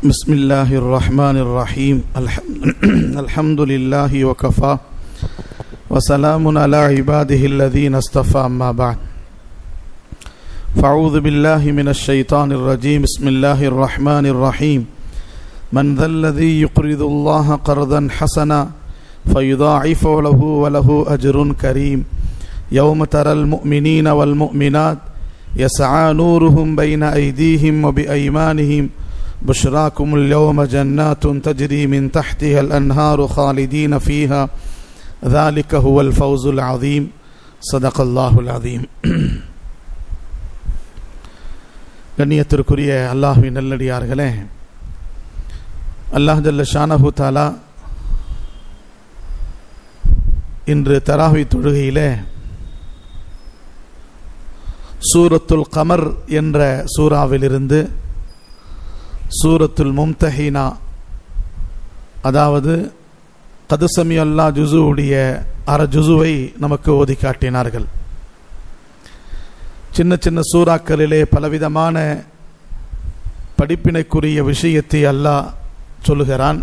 بسم الله الرحمن الرحيم الحمد, الحمد لله وكفى وسلام على عباده الذين اصطفى أما بعد فأعوذ بالله من الشيطان الرجيم بسم الله الرحمن الرحيم من ذا الذي يقرض الله قرضا حسنا فيضاعف له وله أجر كريم يوم ترى المؤمنين والمؤمنات يسعى نورهم بين أيديهم وبأيمانهم بشراكم اليوم جنات تجري من تحتها الأنهار خالدين فيها ذلك هو الفوز العظيم صدق الله العظيم கண்ணியத்திற்குரிய அல்லாஹுவின் நல்லடியார்களே அல்லாஹ் ஜல்ல ஷானஹு தாலா இன்று தராவி தொழுகையிலே சூரத்துல் கமர் என்ற சூறாவிலிருந்து சூரத்துல் மும்தஹீனா அதாவது கதுசமி அல்லா ஜுசுவுடைய அர ஜுசுவை நமக்கு ஓதி காட்டினார்கள் சின்ன சின்ன சூறாக்களிலே பலவிதமான படிப்பினைக்குரிய விஷயத்தை அல்லாஹ் சொல்லுகிறான்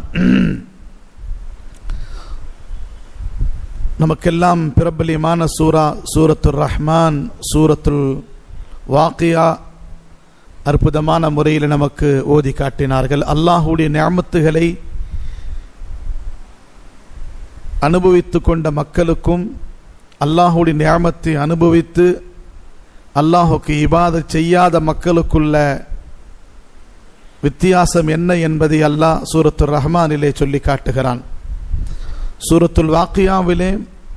நமக்கெல்லாம் பிரபலியமான சூரா சூரத்துல் ரஹ்மான் சூரத்துல் வாக்கியா அற்புதமான முறையில் நமக்கு ஓதி காட்டினார்கள் அல்லாஹுடைய ஞாமத்துகளை அனுபவித்து கொண்ட மக்களுக்கும் அல்லாஹுடைய ஞாமத்தை அனுபவித்து அல்லாஹுக்கு இபாத செய்யாத மக்களுக்குள்ள வித்தியாசம் என்ன என்பதை அல்லாஹ் சூரத்துல் ரஹ்மானிலே சொல்லி காட்டுகிறான் சூரத்துல் வாக்கியாவிலே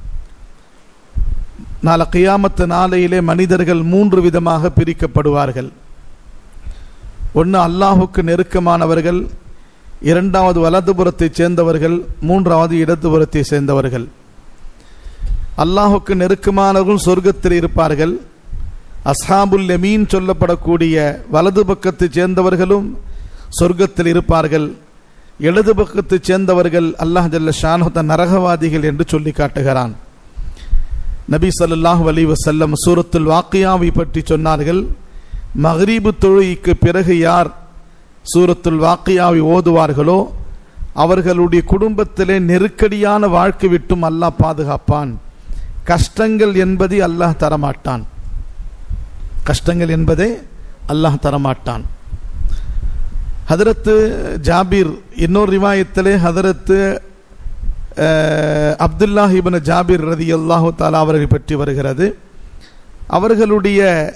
நாள கியாமத்து நாளையிலே மனிதர்கள் மூன்று விதமாக பிரிக்கப்படுவார்கள் ஒன்று அல்லாஹுக்கு நெருக்கமானவர்கள் இரண்டாவது வலதுபுறத்தை சேர்ந்தவர்கள் மூன்றாவது இடதுபுறத்தை சேர்ந்தவர்கள் அல்லாஹுக்கு நெருக்கமானவர்கள் சொர்க்கத்தில் இருப்பார்கள் அஸ்ஹாபுல் எமீன் சொல்லப்படக்கூடிய வலது பக்கத்தை சேர்ந்தவர்களும் சொர்க்கத்தில் இருப்பார்கள் இடது பக்கத்தை சேர்ந்தவர்கள் அல்லாஹ் ஜல்ல ஷானுத்த நரகவாதிகள் என்று சொல்லி காட்டுகிறான் நபி சல்லாஹூ அலி வசல்லம் சூரத்துல் வாக்கியாவை பற்றி சொன்னார்கள் மஹரீபு தொழுகைக்கு பிறகு யார் சூரத்துல் வாக்கியாவை ஓதுவார்களோ அவர்களுடைய குடும்பத்திலே நெருக்கடியான வாழ்க்கை விட்டும் அல்லாஹ் பாதுகாப்பான் கஷ்டங்கள் என்பதை அல்லாஹ் தரமாட்டான் கஷ்டங்கள் என்பதை அல்லாஹ் தரமாட்டான் ஹதரத்து ஜாபீர் இன்னொரு ரிவாயத்திலே ஹதரத்து அப்துல்லாஹ் இபன் ஜாபீர் ரதி அல்லாஹு தாலா அவர்களை பற்றி வருகிறது அவர்களுடைய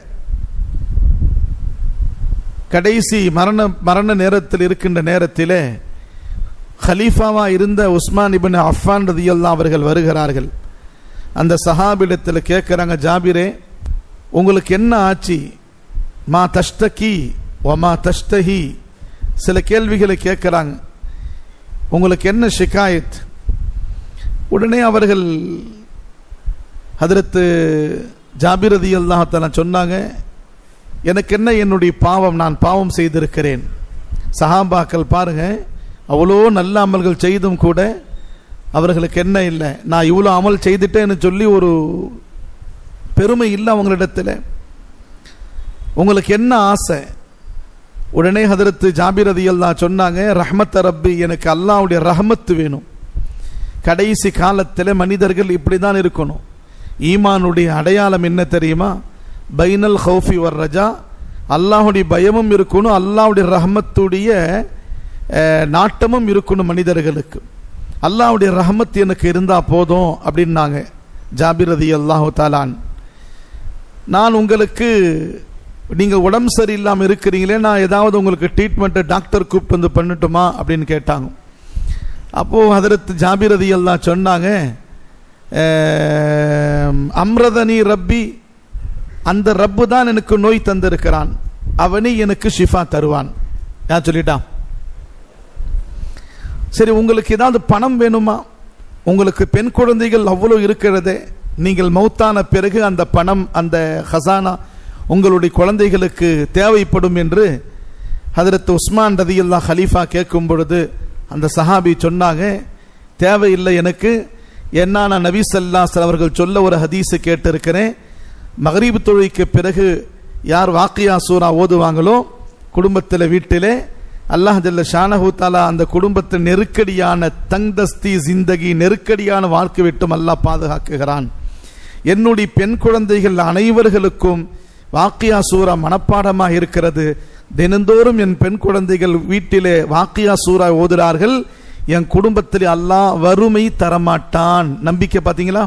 கடைசி மரண மரண நேரத்தில் இருக்கின்ற நேரத்திலே ஹலீஃபாவா இருந்த உஸ்மான் இபின் அஃபான் ரதி அல்லா அவர்கள் வருகிறார்கள் அந்த சஹாபிடத்தில் கேட்குறாங்க ஜாபிரே உங்களுக்கு என்ன ஆச்சு மா தஷ்டகி ஒமா தஷ்டஹி சில கேள்விகளை கேட்குறாங்க உங்களுக்கு என்ன ஷிகாயத் உடனே அவர்கள் ஹதரத்து ஜாபிரதி அல்லாஹால சொன்னாங்க எனக்கு என்ன என்னுடைய பாவம் நான் பாவம் செய்திருக்கிறேன் சஹாபாக்கள் பாருங்க அவ்வளோ நல்ல அமல்கள் செய்தும் கூட அவர்களுக்கு என்ன இல்லை நான் இவ்வளோ அமல் செய்துட்டேன்னு சொல்லி ஒரு பெருமை இல்லை அவங்களிடத்தில் உங்களுக்கு என்ன ஆசை உடனே ஹதரத்து ஜாபிர் அதி அல்லா சொன்னாங்க ரஹமத் ரப்பி எனக்கு அல்லாவுடைய ரஹமத்து வேணும் கடைசி காலத்தில் மனிதர்கள் இப்படி தான் இருக்கணும் ஈமானுடைய அடையாளம் என்ன தெரியுமா பைனல் ஹவுஃபி வர் ரஜா அல்லாஹுடைய பயமும் இருக்கணும் அல்லாவுடைய ரஹமத்துடைய நாட்டமும் இருக்கணும் மனிதர்களுக்கு அல்லாவுடைய ரஹமத் எனக்கு இருந்தால் போதும் அப்படின்னாங்க ஜாபிர் அதி அல்லாஹு தாலான் நான் உங்களுக்கு நீங்கள் உடம்பு சரியில்லாமல் இருக்கிறீங்களே நான் ஏதாவது உங்களுக்கு ட்ரீட்மெண்ட்டு டாக்டர் கூப்பிட்டு வந்து பண்ணட்டுமா அப்படின்னு கேட்டாங்க அப்போது ஹதரத் ஜாபிரதி எல்லாம் சொன்னாங்க அம்ரதனி ரப்பி அந்த ரப்பு தான் எனக்கு நோய் தந்திருக்கிறான் அவனே எனக்கு ஷிஃபா தருவான் யார் சொல்லிட்டான் சரி உங்களுக்கு ஏதாவது பணம் வேணுமா உங்களுக்கு பெண் குழந்தைகள் அவ்வளோ இருக்கிறதே நீங்கள் மௌத்தான பிறகு அந்த பணம் அந்த ஹசானா உங்களுடைய குழந்தைகளுக்கு தேவைப்படும் என்று ஹதரத் உஸ்மான் ரதியுல்லா ஹலீஃபா கேட்கும் பொழுது அந்த சஹாபி சொன்னாங்க தேவையில்லை எனக்கு என்ன நான் நபி சல்லாஸ் அவர்கள் சொல்ல ஒரு ஹதீஸை கேட்டிருக்கிறேன் மகரீப் தொழுகைக்கு பிறகு யார் வாக்கியா சூரா ஓதுவாங்களோ குடும்பத்தில் வீட்டிலே அல்லாஹ் ஜல்ல ஷானஹு தாலா அந்த குடும்பத்தை நெருக்கடியான தங்தஸ்தி ஜிந்தகி நெருக்கடியான வாழ்க்கை விட்டும் அல்லாஹ் பாதுகாக்குகிறான் என்னுடைய பெண் குழந்தைகள் அனைவர்களுக்கும் வாக்கியா சூரா மனப்பாடமாக இருக்கிறது தினந்தோறும் என் பெண் குழந்தைகள் வீட்டிலே வாக்கியா சூரா ஓதுறார்கள் என் குடும்பத்தில் அல்லாஹ் வறுமை தரமாட்டான் நம்பிக்கை பார்த்தீங்களா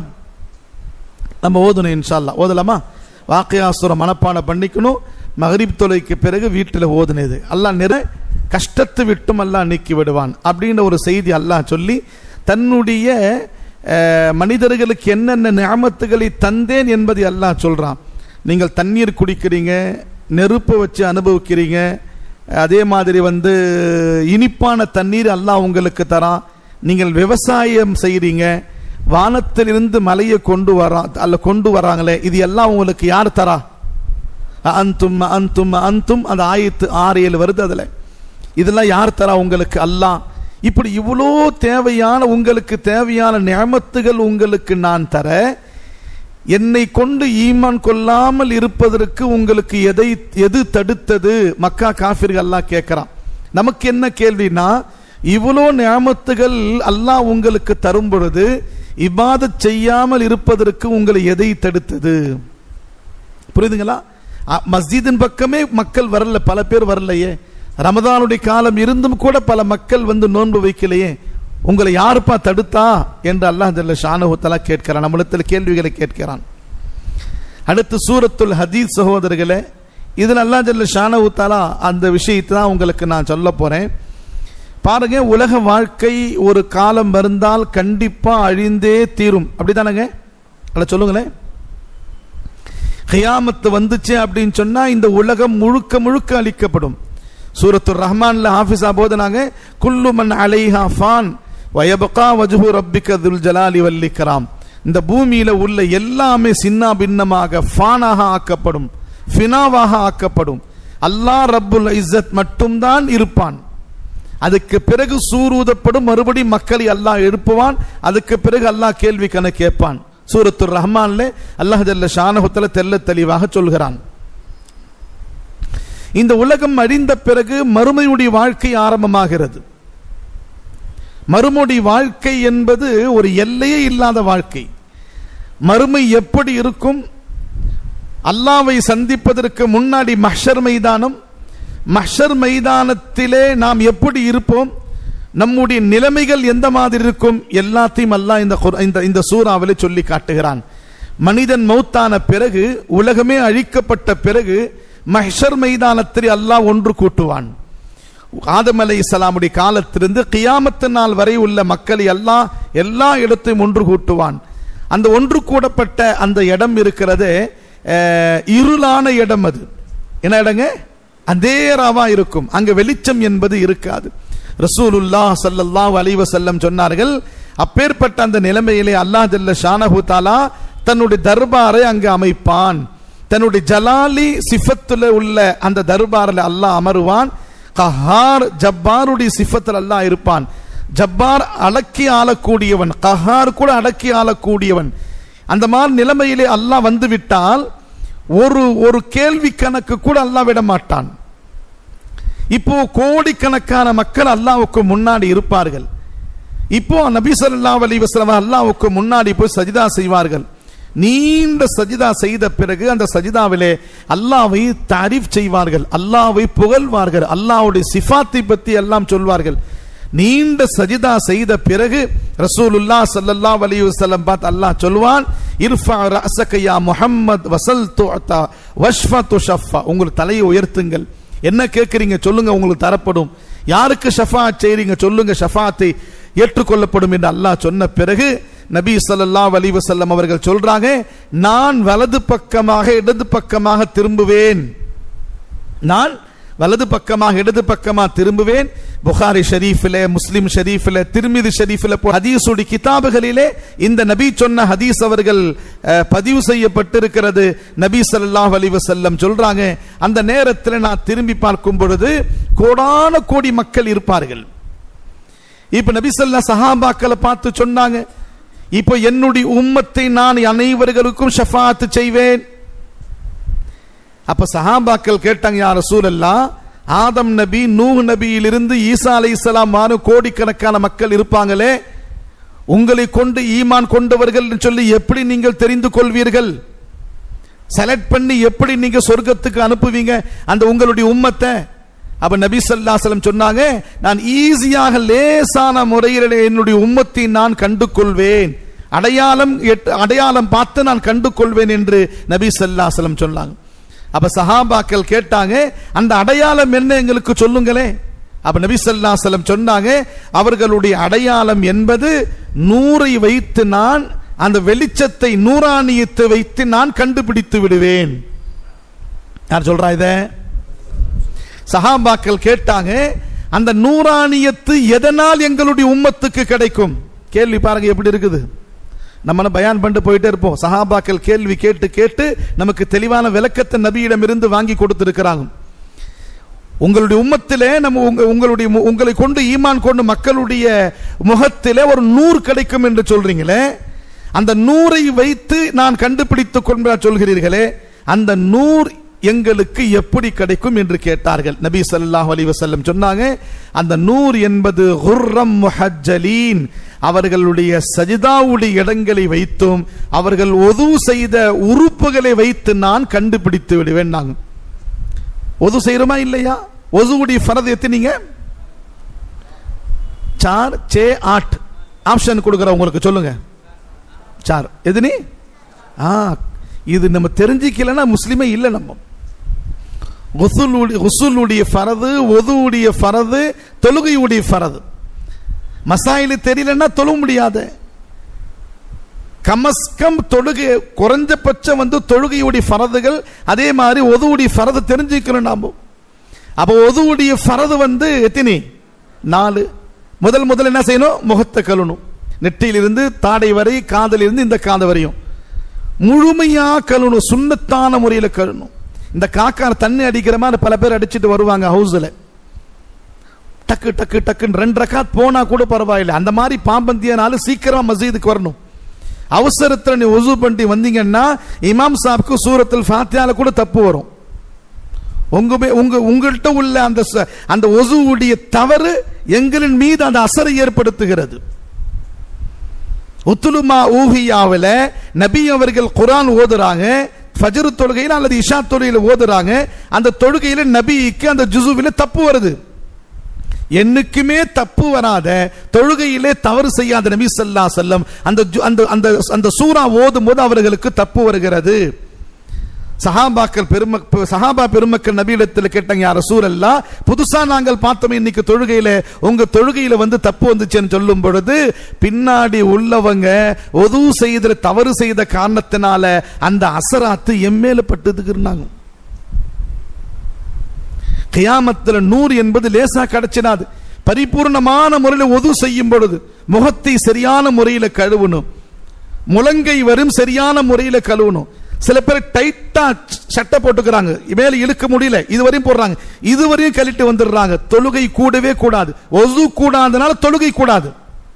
நம்ம ஓதணும் இன்ஷா அல்லாஹ் ஓதலாமா வாக்கியாசுர மனப்பாடம் பண்ணிக்கணும் மகரிப் தொலைக்கு பிறகு வீட்டில் ஓதுனது அல்லாஹ் நிற கஷ்டத்தை விட்டும் அல்லாஹ் நீக்கி விடுவான் அப்படின்ற ஒரு செய்தி அல்லாஹ் சொல்லி தன்னுடைய அஹ், மனிதர்களுக்கு என்னென்ன நியாமத்துகளை தந்தேன் என்பதை அல்லாஹ் சொல்றான் நீங்கள் தண்ணீர் குடிக்கிறீங்க நெருப்பு வச்சு அனுபவிக்கிறீங்க அதே மாதிரி வந்து இனிப்பான தண்ணீர் அல்லாஹ் உங்களுக்கு தரான் நீங்கள் விவசாயம் செய்றீங்க வானத்திலிருந்து மலையை கொண்டு வரா அல்ல கொண்டு வராங்களே இது எல்லாம் உங்களுக்கு யார் தரா அந்தும் அந்தும் அந்தும் அந்த ஆயத்து ஆறு ஏழு வருது அதுல இதெல்லாம் யார் தரா உங்களுக்கு அல்லாஹ் இப்படி இவ்வளோ தேவையான உங்களுக்கு தேவையான நியமத்துகள் உங்களுக்கு நான் தர என்னை கொண்டு ஈமான் கொள்ளாமல் இருப்பதற்கு உங்களுக்கு எதை எது தடுத்தது மக்கா காஃபிர்கள் அல்லாஹ் கேட்கிறான் நமக்கு என்ன கேள்வினா இவ்வளோ நியாமத்துகள் அல்லாஹ் உங்களுக்கு தரும் பொழுது இபாதத் செய்யாமல் இருப்பதற்கு உங்களை எதை தடுத்தது புரியுதுங்களா அ- மஸ்ஜிதின் பக்கமே மக்கள் வரல பல பேர் வரலையே ரமதானுடைய காலம் இருந்தும் கூட பல மக்கள் வந்து நோன்பு வைக்கலையே உங்களை யாருப்பா தடுத்தா என்று அல்லாஹ் ஜல்ல ஷானஹுத்தலா கேட்கிறான் நம்மிடத்தில் கேள்விகளை கேட்கிறான் அடுத்து சூரத்துல் ஹதீஸ் சகோதரர்களே இதில் அல்லாஹ் ஜல்ல ஷானஹுத்தாலா அந்த விஷயத்தை தான் உங்களுக்கு நான் சொல்ல போறேன் பாருங்க உலக வாழ்க்கை ஒரு காலம் வருந்தால் கண்டிப்பா அழிந்தே தீரும் அப்படிதானங்க அல்ல சொல்லுங்களேன் கியாமத்து வந்துச்சு அப்படின்னு சொன்னா இந்த உலகம் முழுக்க முழுக்க அழிக்கப்படும் சூரத்து ரஹ்மான்ல ஹாஃபிஸா போதனாங்க குல்லு மன் அலைஹா ஃபான் வயபகா வஜ்ஹு ரப்பிக துல் ஜலாலி வல்லிக்கராம் இந்த பூமியில உள்ள எல்லாமே சின்ன பின்னமாக ஃபானாக ஆக்கப்படும் ஃபினாவாக ஆக்கப்படும் அல்லாஹ் ரப்புல் இஸ்ஸத் மட்டும்தான் இருப்பான் அதுக்கு பிறகு சூரூதப்படும் மறுபடி மக்களை அல்லாஹ் எழுப்புவான் அதுக்கு பிறகு அல்லாஹ் கேள்வி கணக்கு கேட்பான் சூரத்துர் ரஹ்மான்ல அல்லாஹ் ஜல்ல ஷானஹுத்தல தெல்ல தெளிவாக சொல்கிறான் இந்த உலகம் அழிந்த பிறகு மறுமையுடைய வாழ்க்கை ஆரம்பமாகிறது மறுமுடி வாழ்க்கை என்பது ஒரு எல்லையே இல்லாத வாழ்க்கை மறுமை எப்படி இருக்கும் அல்லாவை சந்திப்பதற்கு முன்னாடி மஹ்ஷர் மைதானம் மஹ்ஷர் மைதானத்திலே நாம் எப்படி இருப்போம் நம்முடைய நிலைமைகள் எந்த மாதிரி இருக்கும் எல்லாத்தையும் அல்லாஹ் இந்த குர்- இந்த இந்த சூறாவிலே சொல்லி காட்டுகிறான் மனிதன் மௌத்தான பிறகு உலகமே அழிக்கப்பட்ட பிறகு மஹ்ஷர் மைதானத்தில் அல்லாஹ் ஒன்று கூட்டுவான் ஆதம் அலை இஸ்லாமுடைய காலத்திலிருந்து கியாமத்து நாள் வரை உள்ள மக்களை எல்லாம் எல்லா இடத்தையும் ஒன்று கூட்டுவான் அந்த ஒன்று கூடப்பட்ட அந்த இடம் இருக்கிறது இருளான இடம் அது என்ன இடங்க அதேராவா இருக்கும் அங்க வெளிச்சம் என்பது இருக்காது ரசூலுல்லாஹ் ஸல்லல்லாஹு அலைஹி வஸல்லம் சொன்னார்கள் அப்பேற்பட்ட அந்த நிலைமையிலே அல்லாஹ் ஜல்ல ஷானஹு தஆலா தன்னுடைய தர்பாரை அங்கு அமைப்பான் தன்னுடைய ஜலாலி சிஃபத்துல உள்ள அந்த தர்பாரில் அல்லாஹ் அமருவான் கஹார் ஜப்பாருடைய சிஃபத்தில் அல்லாஹ் இருப்பான் ஜப்பார் அடக்கி ஆளக்கூடியவன் கஹார் கூட அடக்கி ஆளக்கூடியவன் அந்த மாதிரி நிலைமையிலே அல்லாஹ் வந்து விட்டால் ஒரு ஒரு கேள்வி கணக்கு கூட அல்லாஹ் விட மாட்டான் இப்போ கோடிக்கணக்கான மக்கள் அல்லாஹ்வுக்கு முன்னாடி இருப்பார்கள் இப்போ நபி ஸல்லல்லாஹு அலைஹி வஸல்லம் அல்லாஹ்வுக்கு முன்னாடி போய் சஜிதா செய்வார்கள் நீண்ட சஜிதா செய்த பிறகு அந்த சஜிதாவிலே அல்லாஹ்வை தாரீஃப் செய்வார்கள் அல்லாஹ்வை புகழ்வார்கள் அல்லாஹ்வுடைய சிஃபாத்தை பற்றி எல்லாம் சொல்வார்கள் நீண்ட சஜிதா செய்த பிறகு ரசூலுல்லாஹ் ஸல்லல்லாஹு அலைஹி வஸல்லம் பார்த்து அல்லாஹ் சொல்வான் இர்ஃபா ரஅஸக யா முஹம்மத் வஸல் துஅதா வஷ்ஃபா துஷஃபா உங்கள் தலையை உயர்த்துங்கள் என்ன கேட்குறீங்க சொல்லுங்க உங்களுக்கு தரப்படும் யாருக்கு ஷஃபாத் செய்றீங்க சொல்லுங்க ஷஃபாத்தை ஏற்றுக்கொள்ளப்படும் என்று அல்லாஹ் சொன்ன பிறகு நபி ஸல்லல்லாஹு அலைஹி வஸல்லம் அவர்கள் சொல்றாங்க நான் வலது பக்கமாக இடது பக்கமாக திரும்புவேன் நான் வலது பக்கமாக இடது பக்கமாக திரும்புவேன் புகாரி ஷரீஃபிலே முஸ்லிம் ஷரீஃபிலே திருமிதி ஷரீஃபிலே போ ஹதீஸுடைய கிதாபுகளிலே இந்த நபி சொன்ன ஹதீஸ் அவர்கள் அஹ், பதிவு செய்யப்பட்டிருக்கிறது நபி ஸல்லல்லாஹு அலைஹி வஸல்லம் சொல்றாங்க அந்த நேரத்தில் நான் திரும்பி பார்க்கும் பொழுது கோடான கோடி மக்கள் இருப்பார்கள் இப்ப நபி ஸல்லல்லாஹு சஹாபாக்களை பார்த்து சொன்னாங்க இப்போ என்னுடைய உம்மத்தை நான் அனைவர்களுக்கும் ஷஃபாத் செய்வேன் அப்ப சஹாபாக்கள் கேட்டாங்க யார் ரசூலல்லா ஆதம் நபி நூஹ் நபியிலிருந்து ஈசா அலைஹிஸ்ஸலாம் மாறு கோடிக்கணக்கான மக்கள் இருப்பாங்களே உங்களை கொண்டு ஈமான் கொண்டவர்கள் என்று சொல்லி எப்படி நீங்கள் தெரிந்து கொள்வீர்கள் செலக்ட் பண்ணி எப்படி நீங்க சொர்க்கத்துக்கு அனுப்புவீங்க அந்த உங்களுடைய உம்மத்தை அப்ப நபி ஸல்லல்லாஹு சொன்னாங்க நான் ஈஸியாக லேசான முறையில் என்னுடைய உம்மத்தை நான் கண்டு கொள்வேன் அடையாளம் எட்டு- அடையாளம் பார்த்து நான் கண்டு கொள்வேன் என்று நபி ஸல்லல்லாஹு அலைஹி வஸல்லம் சொன்னாங்க அப்ப சஹாபாக்கள் கேட்டாங்க அந்த அடையாளம் என்ன எங்களுக்கு சொல்லுங்களே அப்ப நபி ஸல்லல்லாஹு அலைஹி வஸல்லம் சொன்னாங்க அவர்களுடைய அடையாளம் என்பது நூறை வைத்து நான் அந்த வெளிச்சத்தை நூறானியத்தை வைத்து நான் கண்டுபிடித்து விடுவேன் யார் சொல்றா இத சஹாபாக்கள் கேட்டாங்க அந்த நூறானியத்து எதனால் எங்களுடைய உம்மத்துக்கு கிடைக்கும் கேள்வி பாருங்க எப்படி இருக்குது நம்ம பயான் பண்ணிட்டு போயிட்டே இருப்போம் சஹாபாக்கள் கேள்வி கேட்டு கேட்டு நமக்கு தெளிவான விளக்கத்தை நபியிடம் இருந்து வாங்கி கொடுத்திருக்கிறாங்க உங்களுடைய உம்மத்திலே நம்ம உங்க உங்களுடைய மு- உங்களை கொண்டு ஈமான் கொண்டு மக்களுடைய முகத்திலே ஒரு நூறு கிடைக்கும் என்று சொல்றீங்களே அந்த நூறை வைத்து நான் கண்டுபிடித்துக் கொண்டு சொல்கிறீர்களே அந்த நூர் எங்களுக்கு எப்படி கிடைக்கும் என்று கேட்டார்கள் நபி ஸல்லல்லாஹு அலைஹி வஸல்லம் சொன்னாங்க அந்த நூர் என்பது குர்ரம் முஹஜ்ஜலீன் அவர்களுடைய சஜிதாவுடைய இடங்களை வைத்தும் அவர்கள் ஒது செய்த உறுப்புகளை வைத்து நான் கண்டுபிடித்து விடுவேன் நாங்க ஒது செய்யறோமா இல்லையா ஒதுவுடைய ஃபரது எத்தினீங்க சார் சே ஆட் ஆப்ஷன் கொடுக்குற உங்களுக்கு சொல்லுங்க சார் எது நீ ஆ இது நம்ம தெரிஞ்சிக்கலன்னா முஸ்லிமே இல்லை நம்ம குசுலுடைய குசுலுடைய ஃபரது ஒதுவுடைய ஃபரது தொழுகையுடைய ஃபரது மசாயிலு தெரியலன்னா தொழ முடியாது கமஸ்கம் தொழுகை குறைஞ்சபட்சம் வந்து தொழுகையுடைய ஃபரதுகள் அதே மாதிரி ஒதுவுடைய ஃபரது தெரிஞ்சுக்கணும் நாம அப்போ ஒதுவுடைய ஃபரது வந்து எத்தனை நாலு முதல் முதல் என்ன செய்யணும் முகத்தை கழுவணும் நெற்றியிலிருந்து தாடை வரை காதிலிருந்து இந்த காது வரையும் முழுமையா கழுவணும் சுண்ணத்தான முறையில் கழுவணும் இந்த காக்கார தண்ணி அடிக்கிற மாதிரி பல பேர் அடிச்சிட்டு வருவாங்க ஹவுஸ்ல டக்கு டக்கு டக்குன்னு ரெண்டு ரக்காத் போனா கூட பரவாயில்லை அந்த மாதிரி பாம்பந்தியனாலும் சீக்கிரமா மசீதுக்கு வரணும் அவசரத்துல நீ ஒசு பண்ணி வந்தீங்கன்னா இமாம் சாப்க்கு சூரத்தில் ஃபாத்தியால கூட தப்பு வரும் உங்க மே- உங்க உங்கள்கிட்ட உள்ள அந்த ச- அந்த ஒசுவுடைய தவறு எங்களின் மீது அந்த அசரை ஏற்படுத்துகிறது உத்துலுமா ஊஹியாவில் நபி அவர்கள் குர்ஆன் ஓதுறாங்க ஃபஜ்ர் தொழுகையில் அல்லது இஷா தொழுகையில் ஓதுறாங்க அந்த தொழுகையில நபிக்கு அந்த ஜுசுவில் தப்பு வருது என்னைக்குமே தப்பு வராத தொழுகையிலே தவறு செய்யாத நபி ஸல்லல்லாஹு அலைஹி வஸல்லம் அந்த ஜு- அந்த அந்த அந்த சூரா ஓதும் போது அவர்களுக்கு தப்பு வருகிறது சஹாபாக்கள் பெருமக் சஹாபா பெருமக்கள் நபியிடத்தில் கேட்டாங்க யார் ரசூலல்லா புதுசா நாங்கள் பார்த்தோம் இன்னைக்கு தொழுகையில உங்க தொழுகையில வந்து தப்பு வந்துச்சுன்னு சொல்லும் பொழுது பின்னாடி உள்ளவங்க ஒது செய்த தவறு செய்த காரணத்தினால அந்த அசராத்து எம்மேல பட்டுதுக்குறாங்க கியாமத்தில் நூறு என்பது லேசா கிடைச்சிடாது பரிபூர்ணமான முறையில் ஒது செய்யும் பொழுது முகத்தை சரியான முறையில் கழுவணும் முழங்கை வரும் சரியான முறையில் கழுவணும் சில பேர் டைட்டா சட்டை போட்டுக்கிறாங்க மேல இழுக்க முடியல இதுவரையும் போடுறாங்க இதுவரையும் கழிட்டு வந்துடுறாங்க தொழுகை கூடவே கூடாது ஒது கூடாதனால தொழுகை கூடாது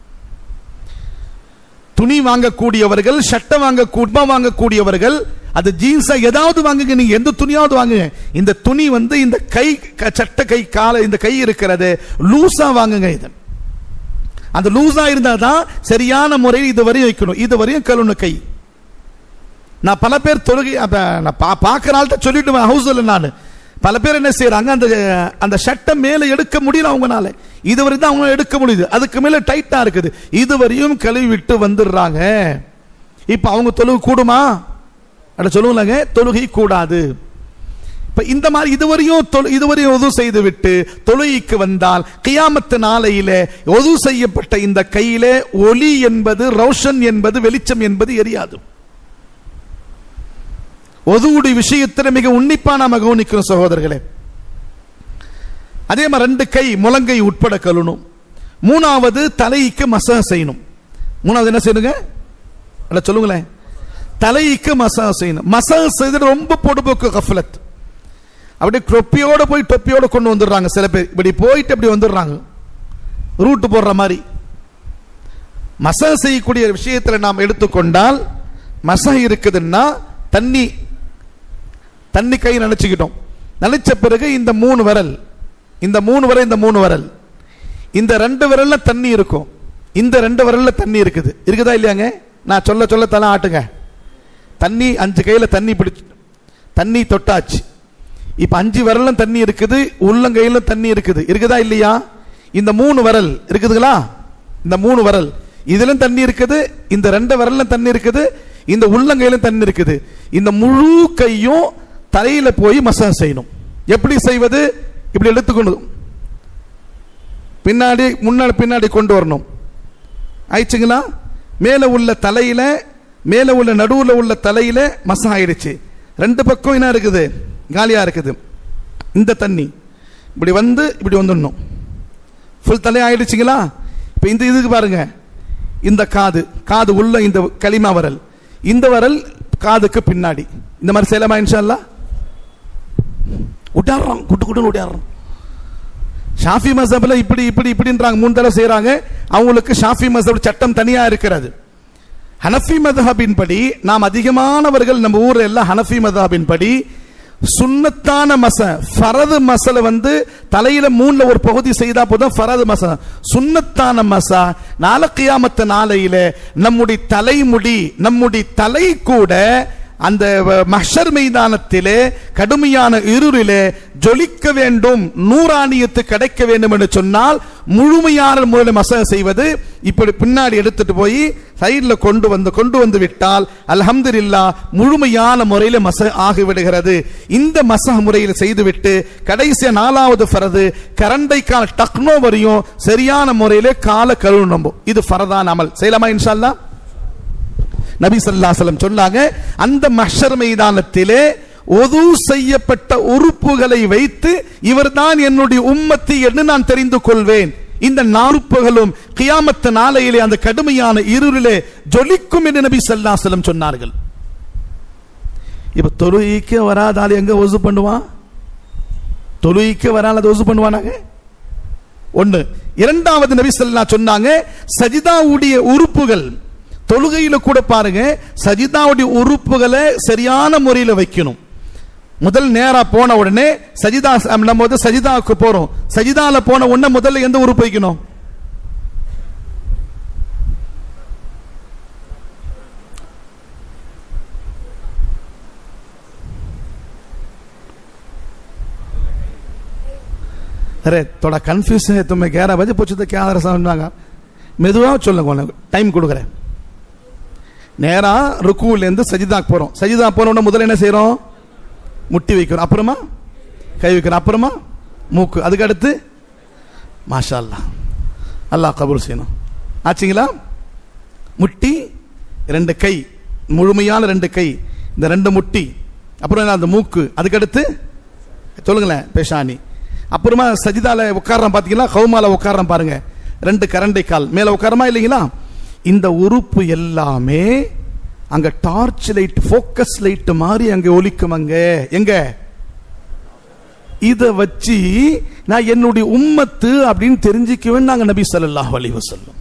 துணி வாங்கக்கூடியவர்கள் சட்டை வாங்க குட்பா வாங்கக்கூடியவர்கள் அது ஜீன்ஸா ஏதாவது வாங்குங்க நீங்க எந்த துணியாவது வாங்குங்க இந்த துணி வந்து இந்த கை க- சட்டை கை கால இந்த கை இருக்கிறது லூசா வாங்குங்க இது அந்த லூசா இருந்தா தான் சரியான முறையில் இது வரையும் வைக்கணும் இது வரையும் கழுவணும் கை நான் பல பேர் தொழுகை அப்ப நான் பா பார்க்குற ஆள்கிட்ட சொல்லிட்டு ஹவுஸில் நான் பல பேர் என்ன செய்றாங்க அந்த அந்த சட்டை மேலே எடுக்க முடியல அவங்கனால இதுவரை தான் அவங்க எடுக்க முடியுது அதுக்கு மேலே டைட்டா இருக்குது இதுவரையும் கழுவி விட்டு வந்துடுறாங்க இப்போ அவங்க தொழுகை கூடுமா அட சொல்லுங்களாங்க தொழுகை கூடாது இப்ப இந்த மாதிரி இதுவரையும் தொழு- இதுவரையும் ஒது செய்து விட்டு தொழுகைக்கு வந்தால் கியாமத்து நாளையிலே ஒது செய்யப்பட்ட இந்த கையிலே ஒளி என்பது ரோஷன் என்பது வெளிச்சம் என்பது எரியாது ஒதுவுடைய விஷயத்தில் மிக உன்னிப்பா நாம கவனிக்கிறோம் சகோதரர்களே அதே மாதிரி ரெண்டு கை முழங்கை உட்பட கழுவணும் மூணாவது தலைக்கு மசாஜ் செய்யணும் மூணாவது என்ன செய்யணுங்க அட சொல்லுங்களேன் தலைக்கு மசாஜ் செய்யணும் மசாஜ் செய்து ரொம்ப பொடுபோக்கு கஃபலத் அப்படியே டொப்பியோட போய் டொப்பியோட கொண்டு வந்துடுறாங்க சில பேர் இப்படி போயிட்டு அப்படி வந்துடுறாங்க ரூட்டு போடுற மாதிரி மசாஜ் செய்யக்கூடிய விஷயத்தில் நாம் எடுத்துக்கொண்டால் மசாஜ் இருக்குதுன்னா தண்ணி தண்ணி கை நினைச்சுக்கிட்டோம் நினைச்ச பிறகு இந்த மூணு விரல் இந்த மூணு விரல் இந்த மூணு விரல் இந்த ரெண்டு விரல்ல தண்ணி இருக்கும் இந்த ரெண்டு விரல்ல தண்ணி இருக்குது இருக்குதா இல்லையாங்க நான் சொல்ல சொல்ல தலை ஆட்டுங்க தண்ணி அஞ்சு கையில தண்ணி பிடிச்சு தண்ணி தொட்டாச்சு இப்ப அஞ்சு விரலும் தண்ணி இருக்குது உள்ளங்கையிலும் தண்ணி இருக்குது இருக்குதா இல்லையா இந்த மூணு விரல் இருக்குதுங்களா இந்த மூணு விரல் இதிலும் தண்ணி இருக்குது இந்த ரெண்டு விரல்லும் தண்ணி இருக்குது இந்த உள்ளங்கையிலும் தண்ணி இருக்குது இந்த முழு கையும் தலையில போய் மசாஜ் செய்யணும் எப்படி செய்வது இப்படி எடுத்துக்கொண்டு பின்னாடி முன்னாடி பின்னாடி கொண்டு வரணும் ஆயிடுச்சுங்களா மேல உள்ள தலையில மேல உள்ள நடுவுல உள்ள தலையில மசா ஆயிடுச்சு ரெண்டு பக்கம் என்ன இருக்குது காலியா இருக்குது இந்த தண்ணி இப்படி வந்து இப்படி வந்துடணும் ஃபுல் தலை ஆயிடுச்சுங்களா இப்போ இந்த இதுக்கு பாருங்க இந்த காது காது உள்ள இந்த களிமா வரல் இந்த வரல் காதுக்கு பின்னாடி இந்த மாதிரி செய்யலாமா இன்ஷா விட்டாடுறோம் குட்டு குட்டுன்னு விட்டாடுறோம் ஷாஃபி மசப்ல இப்படி இப்படி இப்படின்றாங்க மூணு தடவை செய்றாங்க அவங்களுக்கு ஷாஃபி மசப் சட்டம் தனியா இருக்கிறது ஹனஃபி மதஹபின் படி நாம் அதிகமானவர்கள் நம்ம ஊர்ல எல்லாம் ஹனஃபி மதஹபின் படி சுன்னத்தான மச ஃபரது மசல வந்து தலையில மூணுல ஒரு பகுதி செய்தா போதும் ஃபரது மச சுன்னத்தான மசா நாள கியாமத்த நாளையில நம்முடைய தலைமுடி நம்முடைய தலை கூட அந்த மஷர் மைதானத்திலே கடுமையான இருளிலே ஜொலிக்க வேண்டும் நூறாணியத்து கிடைக்க வேண்டும் என்று சொன்னால் முழுமையான முறையில் மசாஜ் செய்வது இப்படி பின்னாடி எடுத்துட்டு போய் சைடில் கொண்டு வந்து கொண்டு வந்து விட்டால் அல்ஹம்துலில்லா முழுமையான முறையில் மச ஆகிவிடுகிறது இந்த மசா முறையில் செய்துவிட்டு கடைசி நாலாவது ஃபரது கரண்டைக்கான டக்னோ வரையும் சரியான முறையிலே கால கழுவணும் இது ஃபரதான் அமல் செய்யலாமா இன்ஷா அல்லாஹ் நபி ஸல்லல்லாஹு சொன்னாங்க அந்த மஹ்ஷர் மைதானத்திலே ஒது செய்யப்பட்ட உறுப்புகளை வைத்து இவர்தான் என்னுடைய உம்மத்தி என்று நான் தெரிந்து கொள்வேன் இந்த நாறுப்புகளும் கியாமத்து நாளையிலே அந்த கடுமையான இருளிலே ஜொலிக்கும் என்று நபி ஸல்லல்லாஹு அலைஹி சொன்னார்கள் இப்ப தொழுகைக்கு வராத ஆள் எங்க ஒசு பண்ணுவான் தொழுகைக்கு வராத அது ஒசு பண்ணுவானாங்க ஒண்ணு இரண்டாவது நபி ஸல்லல்லாஹு சொன்னாங்க சஜிதாவுடைய உறுப்புகள் தொழுகையில கூட பாருங்க சஜிதாவுடைய உறுப்புகளை சரியான முறையில் வைக்கணும் முதல் நேரா போன உடனே சஜிதா நம்ம வந்து சஜிதாவுக்கு போறோம் சஜிதால போன உடனே முதல்ல எந்த உறுப்பு வைக்கணும் अरे थोड़ा कंफ्यूज है तुम्हें ग्यारह बजे पूछो तो क्या समझागा மெதுவாக சொல்லுங்க உனக்கு டைம் கொடுக்குறேன் நேரா ருக்குலேருந்து சஜிதாக்கு போறோம் சஜிதா போன உடனே முதல்ல என்ன செய்றோம் முட்டி வைக்கிறோம் அப்புறமா கை வைக்கிறோம் அப்புறமா மூக்கு அதுக்கு அடுத்து மாஷா அல்லாஹ் அல்லாஹ் கபூல் செய்யணும் ஆச்சுங்களா முட்டி ரெண்டு கை முழுமையான ரெண்டு கை இந்த ரெண்டு முட்டி அப்புறம் என்ன அந்த மூக்கு அதுக்கு அடுத்து சொல்லுங்களேன் பேஷானி அப்புறமா சஜிதால உட்காரம் பாத்தீங்களா கௌமால உட்காரம் பாருங்க ரெண்டு கரண்டை கால் மேல உட்காரமா இல்லைங்களா இந்த உறுப்பு எல்லாமே அங்க டார்ச் லைட் ஃபோக்கஸ் லைட் மாதிரி அங்க ஒலிக்கும் அங்க எங்க இத வச்சு நான் என்னுடைய உம்மத்து அப்படின்னு தெரிஞ்சுக்குவேன் நாங்க நபி ஸல்லல்லாஹு அலைஹி வஸல்லம்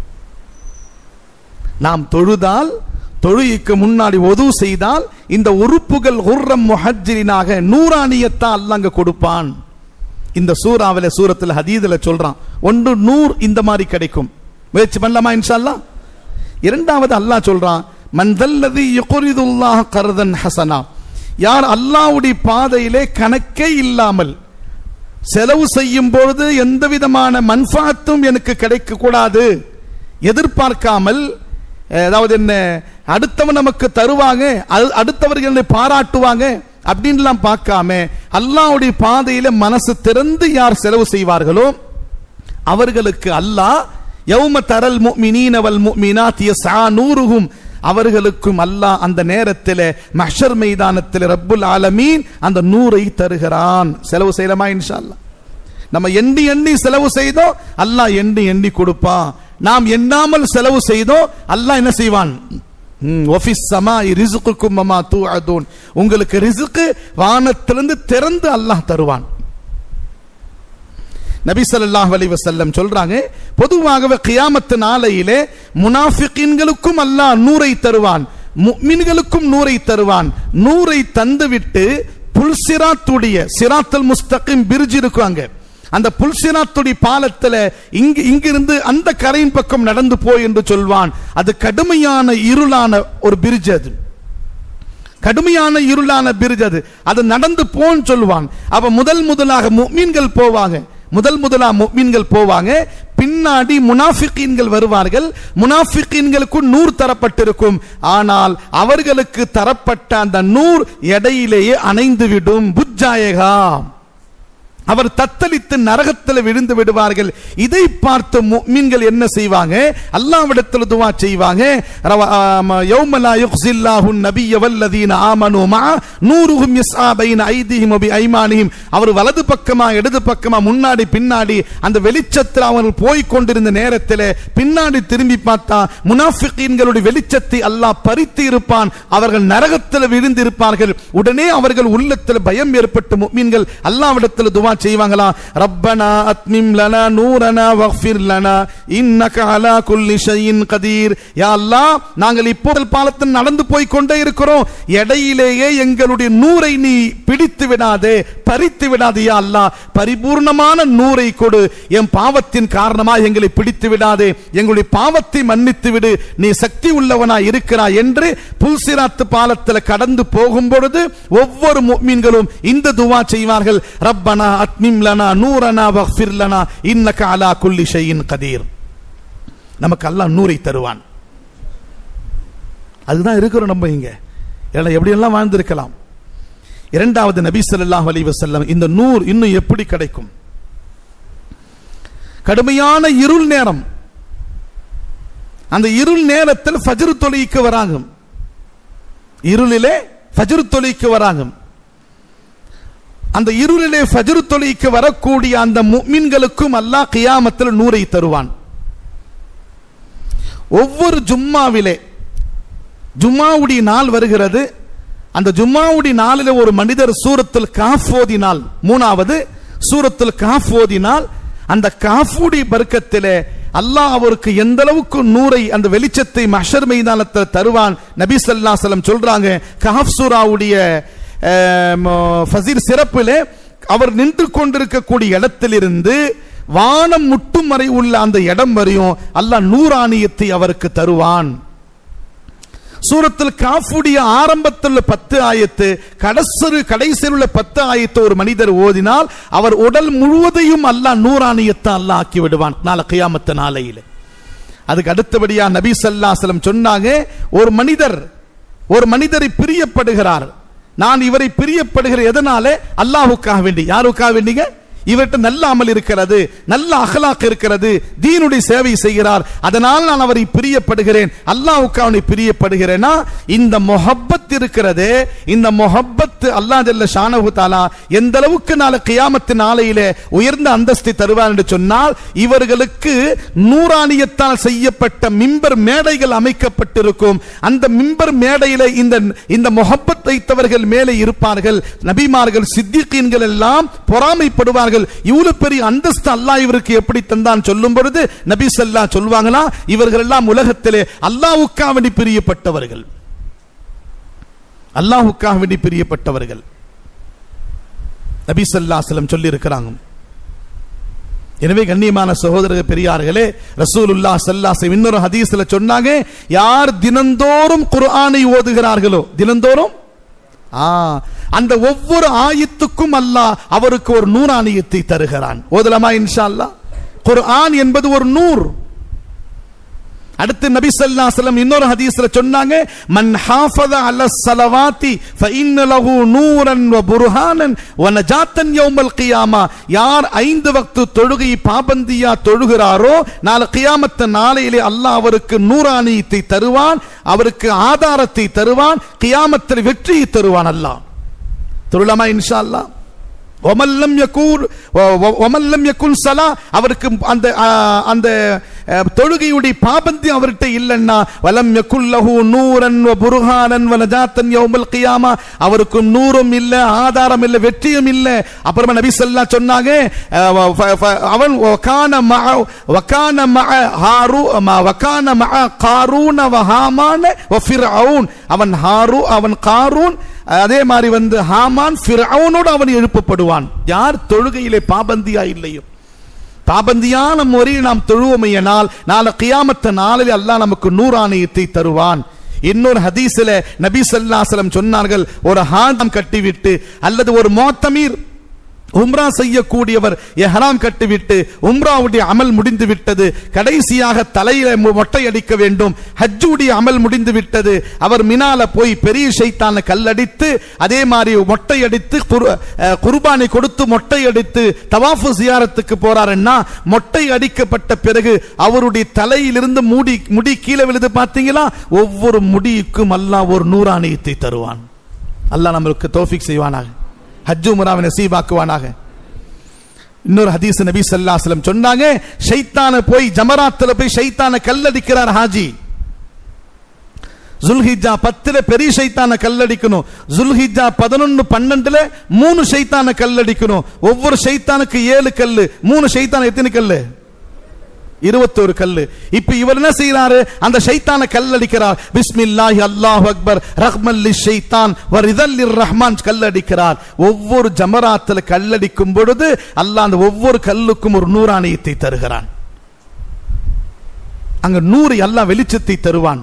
நாம் தொழுதால் தொழுகைக்கு முன்னாடி ஒது செய்தால் இந்த உறுப்புகள் உர்ரம் முஹஜ்ஜிரினாக நூறானியத்தா அல்லாங்க கொடுப்பான் இந்த சூறாவில சூரத்துல ஹதீதுல சொல்றான் ஒன்று நூறு இந்த மாதிரி கிடைக்கும் முயற்சி பண்ணலாமா இன்ஷா அல்லாஹ் இரண்டாவது அல்லாஹ் சொல்றான் மன்தல்லதி யுக்ரிதுல்லாஹ் கர்தன் ஹசனா யார் அல்லாஹ்வுடைய பாதையிலே கணக்கே இல்லாமல் செலவு செய்யும் பொழுது எந்த விதமான மன்ஃபாத்தும் எனக்கு கிடைக்க கூடாது எதிர்பார்க்காமல் அதாவது என்ன அடுத்தவன் நமக்கு தருவாங்க அது- அடுத்தவர்கள் என்னை பாராட்டுவாங்க அப்படின்லாம் பார்க்காம அல்லாஹ்வுடைய பாதையில மனசு திறந்து யார் செலவு செய்வார்களோ அவர்களுக்கு அல்லாஹ் யௌம தரல் முஃமினீன வல் முஃமினாத் யஸ்ஆ நூருஹும் அவர்களுக்கும் அல்லாஹ் அந்த நேரத்தில் மஹ்ஷர் மைதானத்தில் ரப்புல் ஆலமீன் அந்த நூரை தருகிறான் செலவு செய்யலாமா இன்ஷா அல்லாஹ் நம்ம எண்ணி எண்ணி செலவு செய்தோம் அல்லாஹ் எண்ணி எண்ணி கொடுப்பான் நாம் எண்ணாமல் செலவு செய்தோம் அல்லாஹ் என்ன செய்வான் ம், ஒஃபிஸ் சமாஇ ரிஸ்குக்கும் மமா தூஅதூன் உங்களுக்கு ரிஸ்க் வானத்திலிருந்து திறந்து அல்லாஹ் தருவான் நபி ஸல்லல்லாஹு அலைஹி வஸல்லம் சொல்றாங்க பொதுவாகவே கியாமத்து நாளையிலே முனாஃபிகீன்களுக்கும் அல்லாஹ் நூரை தருவான் முஃமின்களுக்கும் நூரை தருவான் நூரை தந்துவிட்டு புல் சிராத்துடைய சிராத்துல் முஸ்தகிம் பிரிட்ஜ் இருக்கும் அங்க அந்த புல்சிராத்துடைய பாலத்துல இங்கு இங்கிருந்து அந்த கரையின் பக்கம் நடந்து போய் என்று சொல்வான் அது கடுமையான இருளான ஒரு பிரிட்ஜ் அது கடுமையான இருளான பிரிட்ஜ் அது அது நடந்து போன்னு சொல்லுவான் அப்ப முதல் முதலாக முக்மீன்கள் போவாங்க முதல் முதலா முக்மீன்கள் போவாங்க பின்னாடி முனாஃபிகீன்கள் வருவார்கள் முனாஃபிகீன்களுக்கு நூறு தரப்பட்டிருக்கும் ஆனால் அவர்களுக்கு தரப்பட்ட அந்த நூறு எடையிலேயே அணைந்துவிடும் புஜ்ஜாயகா அவர் தத்தளித்து நரகத்தில் விழுந்து விடுவார்கள் இதை பார்த்து முஃமின்கள் என்ன செய்வாங்க அல்லாஹ்விடத்தில் துவா செய்வாங்க ரவ- ஆம, யௌம லா யுக்ஸில்லாஹு நபிய வல்லதீன ஆமனு மா நூருஹும் யஸ்ஆ பைன ஐதிஹிம் வபி ஐமானிஹிம் அவர் வலது பக்கமா இடது பக்கமா முன்னாடி பின்னாடி அந்த வெளிச்சத்தில் அவர்கள் போய் கொண்டிருந்த நேரத்தில் பின்னாடி திரும்பி பார்த்தா முனாஃபிகீன்களுடைய வெளிச்சத்தை அல்லாஹ் பறித்து இருப்பான் அவர்கள் நரகத்தில் விழுந்து இருப்பார்கள் உடனே அவர்கள் உள்ளத்தில் பயம் ஏற்பட்டு முஃமின்கள் அல்லாஹ்விடத்தில் துவா செய்வாங்களா ரப்பனா அத்மிம் லனா நூரனா வஃபிர் லனா இன்னக அலா குல்லி ஷைஇன் கதீர் யா அல்லாஹ் நாங்கள் இப்போது பாலத்தில் நடந்து போய் கொண்டே இருக்கிறோம் இடையிலேயே எங்களுடைய நூரை நீ பிடித்து விடாதே பறித்து விடாதே யா அல்லாஹ் பரிபூர்ணமான நூரை கொடு என் பாவத்தின் காரணமா எங்களை பிடித்து விடாதே எங்களுடைய பாவத்தை மன்னித்து விடு நீ சக்தி உள்ளவனா இருக்கிறாய் என்று புல்சிராத்து பாலத்தில் கடந்து போகும் பொழுது ஒவ்வொரு முஃமின்களும் இந்த துவா செய்வார்கள் ரப்பனா அத்மிம் லனா நூரனா வஃபிர் லனா இன்னக அலா குல்லி ஷைஇன் கதீர் நமக்கு அல்லாஹ் நூரை தருவான் அதுதான் இருக்கிறோம் நம்ம இங்க ஏன்னா எப்படியெல்லாம் வாழ்ந்திருக்கலாம் இரண்டாவது நபி ஸல்லல்லாஹு அலைஹி வஸல்லம் இந்த நூர் இன்னும் எப்படி கிடைக்கும் கடுமையான இருள் நேரம் அந்த இருள் நேரத்தில் ஃபஜ்ர் தொழுகைக்கு வராங்க இருளிலே ஃபஜ்ர் தொழுகைக்கு வராங்க அந்த இருளிலே ஃபஜ்ர் தொழுகைக்கு வரக்கூடிய அந்த முஃமின்களுக்கும் அல்லாஹ் கியாமத்தில் நூரை தருவான் ஒவ்வொரு ஜும்மாவிலே ஜும்மாவுடைய நாள் வருகிறது அந்த ஜும்மாவுடைய நாளில் ஒரு மனிதர் சூரத்தில் காஃப் ஓதினால் மூணாவது சூரத்தில் காஃப் ஓதினால் அந்த காஃபுடைய பர்க்கத்திலே அல்லாஹ் அவருக்கு எந்த அளவுக்கு நூரை அந்த வெளிச்சத்தை மஷர் மைதானத்தில் தருவான் நபி ஸல்லல்லாஹு அலைஹி வஸல்லம் சொல்றாங்க காஃப் சூராவுடைய ஆம், ஃபசீர் சிறப்பிலே அவர் நின்று கொண்டிருக்கக்கூடிய இடத்திலிருந்து வானம் முட்டும் வரை உள்ள அந்த இடம் வரையும் அல்லாஹ் நூறானியத்தை அவருக்கு தருவான் சூரத்தில் காஃபுடைய ஆரம்பத்தில் உள்ள பத்து ஆயத்து கடைசி கடைசியில் உள்ள பத்து ஆயத்து ஒரு மனிதர் ஓதினால் அவர் உடல் முழுவதையும் அல்லாஹ் நூறானியத்தை அல்லாஹ் ஆக்கி விடுவான் நாளை கியாமத்து நாளையில் அதுக்கு அடுத்தபடியா நபி ஸல்லல்லாஹு சொன்னாங்க ஒரு மனிதர் ஒரு மனிதரை பிரியப்படுகிறார் நான் இவரை பிரியப்படுகிற எதனால அல்லாஹ்வுக்காக வேண்டி யாருக்காக வேண்டிங்க இவர்கிட்ட நல்ல அமல் இருக்கிறது நல்ல அகலாக் இருக்கிறது தீனுடைய சேவை செய்கிறார் அதனால் நான் அவரை பிரியப்படுகிறேன் அல்லாஹ்வுக்கு அவனை பிரியப்படுகிறேனா இந்த மொஹப்பத் இருக்கிறதே இந்த மொஹப்பத் அல்லாஹ் ஜல்ல ஷானஹு தாலா எந்த அளவுக்கு நாளை கியாமத்து நாளையிலே உயர்ந்த அந்தஸ்தை தருவார் என்று சொன்னால் இவர்களுக்கு நூறானியத்தால் செய்யப்பட்ட மிம்பர் மேடைகள் அமைக்கப்பட்டிருக்கும் அந்த மிம்பர் மேடையில இந்த இந்த மொஹப்பத் வைத்தவர்கள் மேலே இருப்பார்கள் நபிமார்கள் சித்திகீன்கள் எல்லாம் பொறாமைப்படுவார்கள் இவ்வளவு பெரிய அந்தஸ்து அல்லாஹ் இவருக்கு எப்படி தந்தான் சொல்லும் பொழுது நபி ஸல்லல்லாஹு சொல்வாங்களா இவர்கள் எல்லாம் உலகத்திலே அல்லாஹ்வுக்காக வேண்டி பிரியப்பட்டவர்கள் அல்லாஹ்வுக்காக வேண்டி பிரியப்பட்டவர்கள் நபி ஸல்லல்லாஹு அலைஹி வஸல்லம் சொல்லி இருக்கிறாங்க எனவே கண்ணியமான சகோதரர் பெரியார்களே ரசூலுல்லாஹ் ஸல்லல்லாஹு அலைஹி இன்னொரு ஹதீஸ்ல சொன்னாங்க யார் தினந்தோறும் குர்ஆனை ஓதுகிறார்களோ தினந்தோறும் ஆ அந்த ஒவ்வொரு ஆயத்துக்கும் அல்லாஹ் அவருக்கு ஒரு நூறானியத்தை தருகிறான் ஓதலாமா இன்ஷா அல்லாஹ் குர்ஆன் என்பது ஒரு நூர் அடுத்து நபி ஸல்லல்லாஹு அலைஹி வஸல்லம் இன்னொரு ஹதீஸ்ல சொன்னாங்க மன் ஹாஃபத அல ஸலவாத்தி ஃபஇன்ன லஹு நூரன் வ புர்ஹானன் வ நஜாத்தன் யௌமல் கியாமா யார் ஐந்து வக்து தொழுகை பாபந்தியா தொழுகிறாரோ நாளை கியாமத்து நாளையிலே அல்லாஹ் அவருக்கு நூறானியத்தை தருவான் அவருக்கு ஆதாரத்தை தருவான் கியாமத்தில் வெற்றியை தருவான் அல்லாஹ் தொழுலாமா இன்ஷா அல்லாஹ் ஒமல்லம் யக்கூர் ஒமல்லம் யக்குன் சலா அவருக்கு அந்த ஆ, அந்த அ, தொழுகையுடைய பாபந்தி அவர்கிட்ட இல்லைன்னா வலம் யக்குல்லஹு நூரன் வ புர்ஹானன் வ நஜாத்தன் யௌமல் கியாமா அவருக்கு நூறும் இல்ல ஆதாரம் இல்ல வெற்றியும் இல்ல அப்புறமா நபி ஸல்லல்லாஹு சொன்னாங்க அ, வ- ஃப- ஃப- அவன் வகான மஅ வகான மஅ ஹாரு ம- வகான மஅ காரூன வ ஹாமான வ ஃபிர்அவுன் அவன் ஹாரு அவன் காரூன் அதே மாதிரி வந்து ஹாமான் ஃபிரௌனோடு அவன் எழுப்பப்படுவான் யார் தொழுகையிலே பாபந்தியா இல்லையோ பாபந்தியான முறையில் நாம் தொழுவோமையனால் நாளை கியாமத்த நாளில் அல்லாஹ் நமக்கு நூறாணையத்தை தருவான் இன்னொரு ஹதீஸ்ல நபி ஸல்லல்லாஹு சொன்னார்கள் ஒரு ஹாதம் கட்டிவிட்டு அல்லது ஒரு மோத்தமீர் உம்ரா செய்யக்கூடியவர் எஹராம் கட்டிவிட்டு உம்ராவுடைய அமல் முடிந்து விட்டது கடைசியாக தலையில மு- மொட்டை அடிக்க வேண்டும் ஹஜ்ஜுடைய அமல் முடிந்து விட்டது அவர் மினால போய் பெரிய ஷைத்தான கல்லடித்து அதே மாதிரி மொட்டை அடித்து குரு- அஹ், குர்பானை கொடுத்து மொட்டை அடித்து தவாஃபு சியாரத்துக்கு போறாருன்னா மொட்டை அடிக்கப்பட்ட பிறகு அவருடைய தலையிலிருந்து மூடி முடி கீழே விழுது பார்த்தீங்களா ஒவ்வொரு முடிக்கும் அல்லாஹ் ஒரு நூறாணியத்தை தருவான் அல்லாஹ் நம்மளுக்கு தௌஃபிக் செய்வானாக ஹஜ்ஜு முராவை நசீபாக்குவானாக இன்னொரு ஹதீஸ் நபி ஸல்லல்லாஹு அலைஹி வஸல்லம் சொன்னாங்க ஷைத்தான போய் ஜமராத்துல போய் ஷைத்தான கல்லடிக்கிறார் ஹாஜி ஜுல்ஹிஜா பத்துல பெரிய ஷைத்தான கல்லடிக்கணும் ஜுல்ஹிஜா பதினொன்னு பன்னெண்டுல மூணு ஷைத்தான கல்லடிக்கணும் ஒவ்வொரு ஷைத்தானுக்கு ஏழு கல்லு மூணு ஷைத்தான எத்தனை கல்லு இருபத்தோரு கல்லு இப்ப இவர் என்ன செய்யறாரு அந்த ஷைத்தான கல் அடிக்கிறார் பிஸ்மில்லாஹி அல்லாஹ் அக்பர் ரஹ்மல்லி ஷைத்தான் வரிதல்லிர் ரஹ்மான் கல் அடிக்கிறார் ஒவ்வொரு ஜமராத்துல கல்லடிக்கும் பொழுது அல்லாஹ் அந்த ஒவ்வொரு கல்லுக்கும் ஒரு நூறாணியத்தை தருகிறான் அங்க நூறு அல்லாஹ் வெளிச்சத்தை தருவான்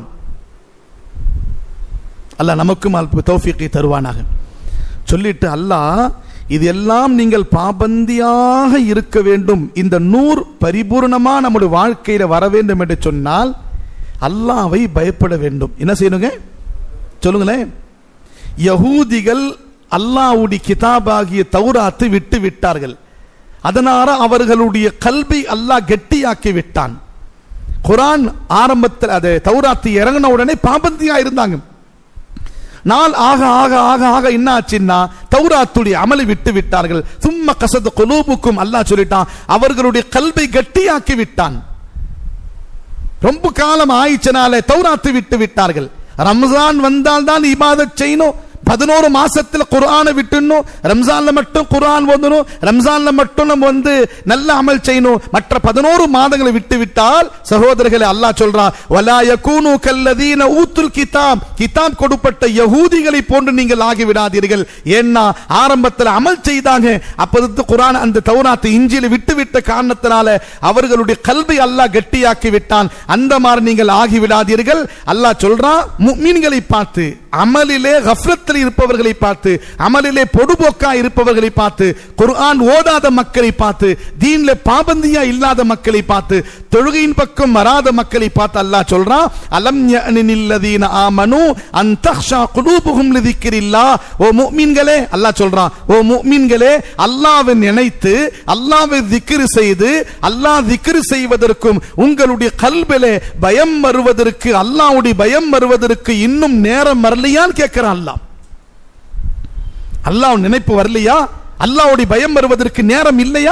அல்லாஹ் நமக்கும் அல்ப தௌஃபீக்கை தருவானாக சொல்லிட்டு அல்லாஹ் இது எல்லாம் நீங்கள் பாபந்தியாக இருக்க வேண்டும் இந்த நூறு பரிபூர்ணமா நம்முடைய வாழ்க்கையில வர வேண்டும் என்று சொன்னால் அல்லாவை பயப்பட வேண்டும் என்ன செய்யணுங்க சொல்லுங்களேன் யகூதிகள் அல்லாஹ்வுடைய கிதாபாகிய தௌராத்தை விட்டு விட்டார்கள் அதனால அவர்களுடைய கல்வி அல்லாஹ் கெட்டியாக்கி விட்டான் குரான் ஆரம்பத்தில் அது தௌராத்து இறங்கின உடனே பாபந்தியா இருந்தாங்க நாள் ஆக ஆக ஆக ஆக என்ன ஆச்சுன்னா தௌராத்துடைய அமலை விட்டு விட்டார்கள் சும்மா கசத குலூபுக்கும் அல்லாஹ் சொல்லிட்டான் அவர்களுடைய கல்வை கட்டியாக்கி விட்டான் ரொம்ப காலம் ஆயிச்சனால தௌராத்து விட்டு விட்டார்கள் ரம்ஜான் வந்தால் தான் இபாதத் செய்யணும் பதினோரு மாசத்துல குர்ஆனை விட்டுணும் ரம்ஜான்ல மட்டும் குர்ஆன் ஓதணும் ரம்ஜான்ல மட்டும் நம்ம வந்து நல்ல அமல் செய்யணும் மற்ற பதினோரு மாதங்களை விட்டு விட்டால் சகோதரர்களை அல்லாஹ் சொல்றான் வலா யகூனு கல்லதீன ஊத்துல் கிதாப் கிதாப் கொடுப்பட்ட யகூதிகளை போன்று நீங்கள் ஆகிவிடாதீர்கள் ஏன்னா ஆரம்பத்தில் அமல் செய்தாங்க அப்போது குர்ஆன் அந்த தௌராத்தை இஞ்சில விட்டு விட்ட காரணத்தினால அவர்களுடைய கல்வி அல்லாஹ் கெட்டியாக்கி விட்டான் அந்த மாதிரி நீங்கள் ஆகிவிடாதீர்கள் அல்லாஹ் சொல்றான் முஃமின்களை பார்த்து அமலிலே கஃப்ரத்தில் இருப்பவர்களை பார்த்து அமலிலே பொடுபோக்கா இருப்பவர்களை பார்த்து குர்ஆன் ஓதாத மக்களை பார்த்து தீன்ல பாபந்தியா இல்லாத மக்களை பார்த்து தொழுகையின் பக்கம் வராத மக்களை பார்த்து அல்லாஹ் சொல்றான் அலம் யஅனில்லதீன ஆமனு அன் தக்ஷா குலூபுஹும் லிதிக்ரில்லாஹ் ஓ முஃமின்களே அல்லாஹ் சொல்றான் ஓ முஃமின்களே அல்லாஹ்வை நினைத்து அல்லாஹ்வை திக்ர் செய்து அல்லாஹ் திக்ர் செய்வதற்கும் உங்களுடைய கல்விலே பயம் வருவதற்கு அல்லாஹ்வுடைய பயம் வருவதற்கு இன்னும் நேரம் வரலையான்னு கேட்கிறான் அல்லாஹ் அல்லாஹ் நினைப்பு வரலையா அல்லாஹ்வுடைய பயம் வருவதற்கு நேரம் இல்லையா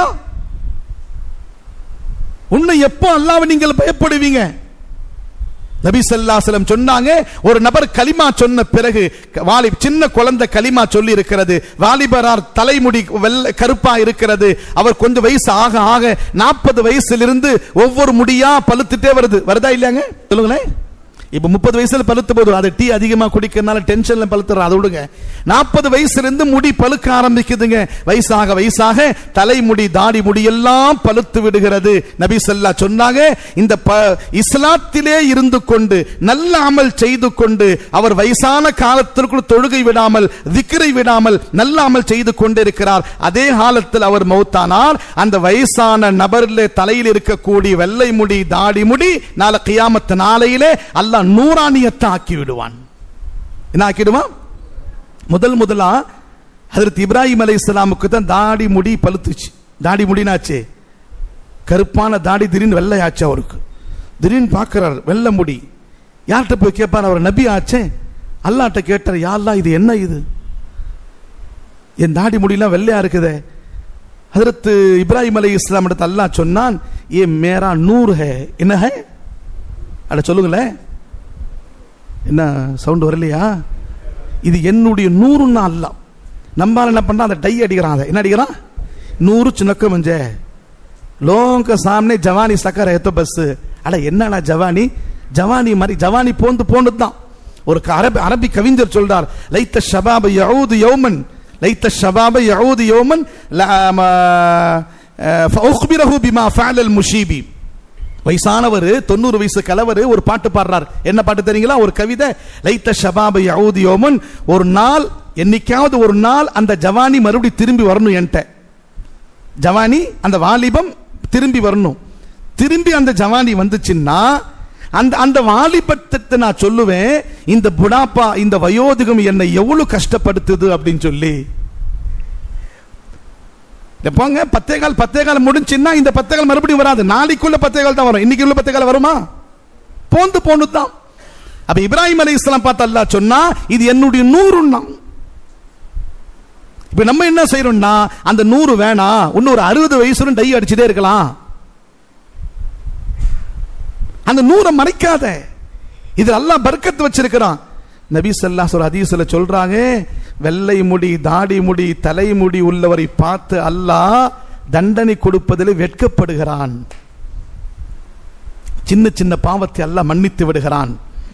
உன்னை எப்போ அல்லாஹ்வை நீங்கள் பயப்படுவீங்க நபி ஸல்லல்லாஹு சொன்னாங்க ஒரு நபர் கலிமா சொன்ன பிறகு வாலி சின்ன குழந்தை கலிமா சொல்லி இருக்கிறது வாலிபரார் தலைமுடி வெள்ளை கருப்பா இருக்கிறது அவர் கொஞ்சம் வயசு ஆக ஆக நாற்பது வயசுல ஒவ்வொரு முடியா பழுத்துட்டே வருது வருதா இல்லையாங்க சொல்லுங்களேன் இப்ப முப்பது வயசுல பழுத்து போதும் அது டீ அதிகமா குடிக்கிறதுனால டென்ஷன்ல பழுத்துறோம் அதை விடுங்க நாற்பது வயசுல இருந்து முடி பழுக்க ஆரம்பிக்குதுங்க வயசாக வயசாக தலைமுடி தாடி முடி எல்லாம் பழுத்து விடுகிறது நபி ஸல்லா சொன்னாங்க இந்த ப- இஸ்லாத்திலே இருந்து கொண்டு நல்ல அமல் செய்து கொண்டு அவர் வயசான காலத்திற்குள் தொழுகை விடாமல் திக்ரை விடாமல் நல்ல அமல் செய்து கொண்டிருக்கிறார் அதே காலத்தில் அவர் மௌத்தானார் அந்த வயசான நபரிலே தலையில் இருக்கக்கூடிய வெள்ளை முடி தாடி முடி நாளை கியாமத்து நாளையிலே அல்லாஹ் நூறாணியத்தை ஆக்கி விடுவான் என்ன ஆக்கிடுவான் முதல் முதலா ஹதரத் இப்ராஹிம் அலை இஸ்லாமுக்கு தான் தாடி முடி பழுத்துச்சு தாடி முடினாச்சே கருப்பான தாடி திடீர்னு வெள்ளையாச்சு அவருக்கு திடீர்னு பார்க்கிறார் வெள்ளை முடி யார்கிட்ட போய் கேட்பார் அவர் நபி ஆச்சே அல்லாட்ட கேட்டார் யாரெல்லாம் இது என்ன இது என் தாடி முடியெல்லாம் வெள்ளையா இருக்குதே ஹதரத் இப்ராஹிம் அலை இஸ்லாம் இடத்து அல்லாஹ் சொன்னான் ஏ மேரா நூறு ஹே என்ன ஹே அட சொல்லுங்களேன் என்ன சவுண்ட் வரலையா இது என்னுடைய நூறுன்னா அல்ல நம்பால என்ன பண்றான் அந்த டை அடிக்கிறான் அதை என்ன அடிக்கிறான் நூறு சின்னக்க மஞ்ச லோங்க சாமனே ஜவானி சக்கர ஏத்தோ பஸ் அட என்னடா ஜவானி ஜவானி மாதிரி ஜவானி போந்து போனது தான் ஒரு க- அரபி அரபி கவிஞர் சொல்றார் லைத்த ஷபாப யஊது யௌமன் லைத்த ஷபாப யஊது யௌமன் ஃபஉக்பிரஹு பிமா ஃபஅலல் முஷீபி வயசானவர் தொண்ணூறு வயசு கலவர் ஒரு பாட்டு பாடுறார் என்ன பாட்டு தெரியுங்களா ஒரு கவிதை லைத்த ஷபாப யஊது யௌமன் ஒரு நாள் என்னைக்காவது ஒரு நாள் அந்த ஜவானி மறுபடி திரும்பி வரணும் என்கிட்ட ஜவானி அந்த வாலிபம் திரும்பி வரணும் திரும்பி அந்த ஜவானி வந்துச்சுன்னா அந்த அந்த வாலிபத்தை நான் சொல்லுவேன் இந்த புடாப்பா இந்த வயோதிகம் என்னை எவ்வளவு கஷ்டப்படுத்துது அப்படின்னு சொல்லி இங்க போங்க பத்தே கால் பத்தே கால் முடிஞ்சுன்னா இந்த பத்தே கால் மறுபடியும் வராது நாளைக்குள்ள பத்தே கால் தான் வரும் இன்னைக்கு உள்ள பத்தே கால் வருமா போந்து போனது தான் அப்ப இப்ராஹிம் அலை இஸ்லாம் பார்த்து அல்லாஹ் சொன்னா இது என்னுடைய நூறுன்னா இப்ப நம்ம என்ன செய்யறோம்னா அந்த நூறு வேணாம் இன்னும் ஒரு அறுபது வயசுல டை அடிச்சுட்டே இருக்கலாம் அந்த நூறை மறைக்காத இது அல்லாஹ் பர்க்கத்து வச்சிருக்கிறான் நபி ஸல்லல்லாஹு அலைஹி ஹதீஸ்ல சொல்றாங்க வெள்ளை முடி தாடி முடி தலைமுடி உள்ளவரை பார்த்து அல்லாஹ் தண்டனை கொடுப்பதில் வெட்கப்படுகிறான் சின்ன சின்ன பாவத்தை அல்லாஹ் மன்னித்து விடுகிறான்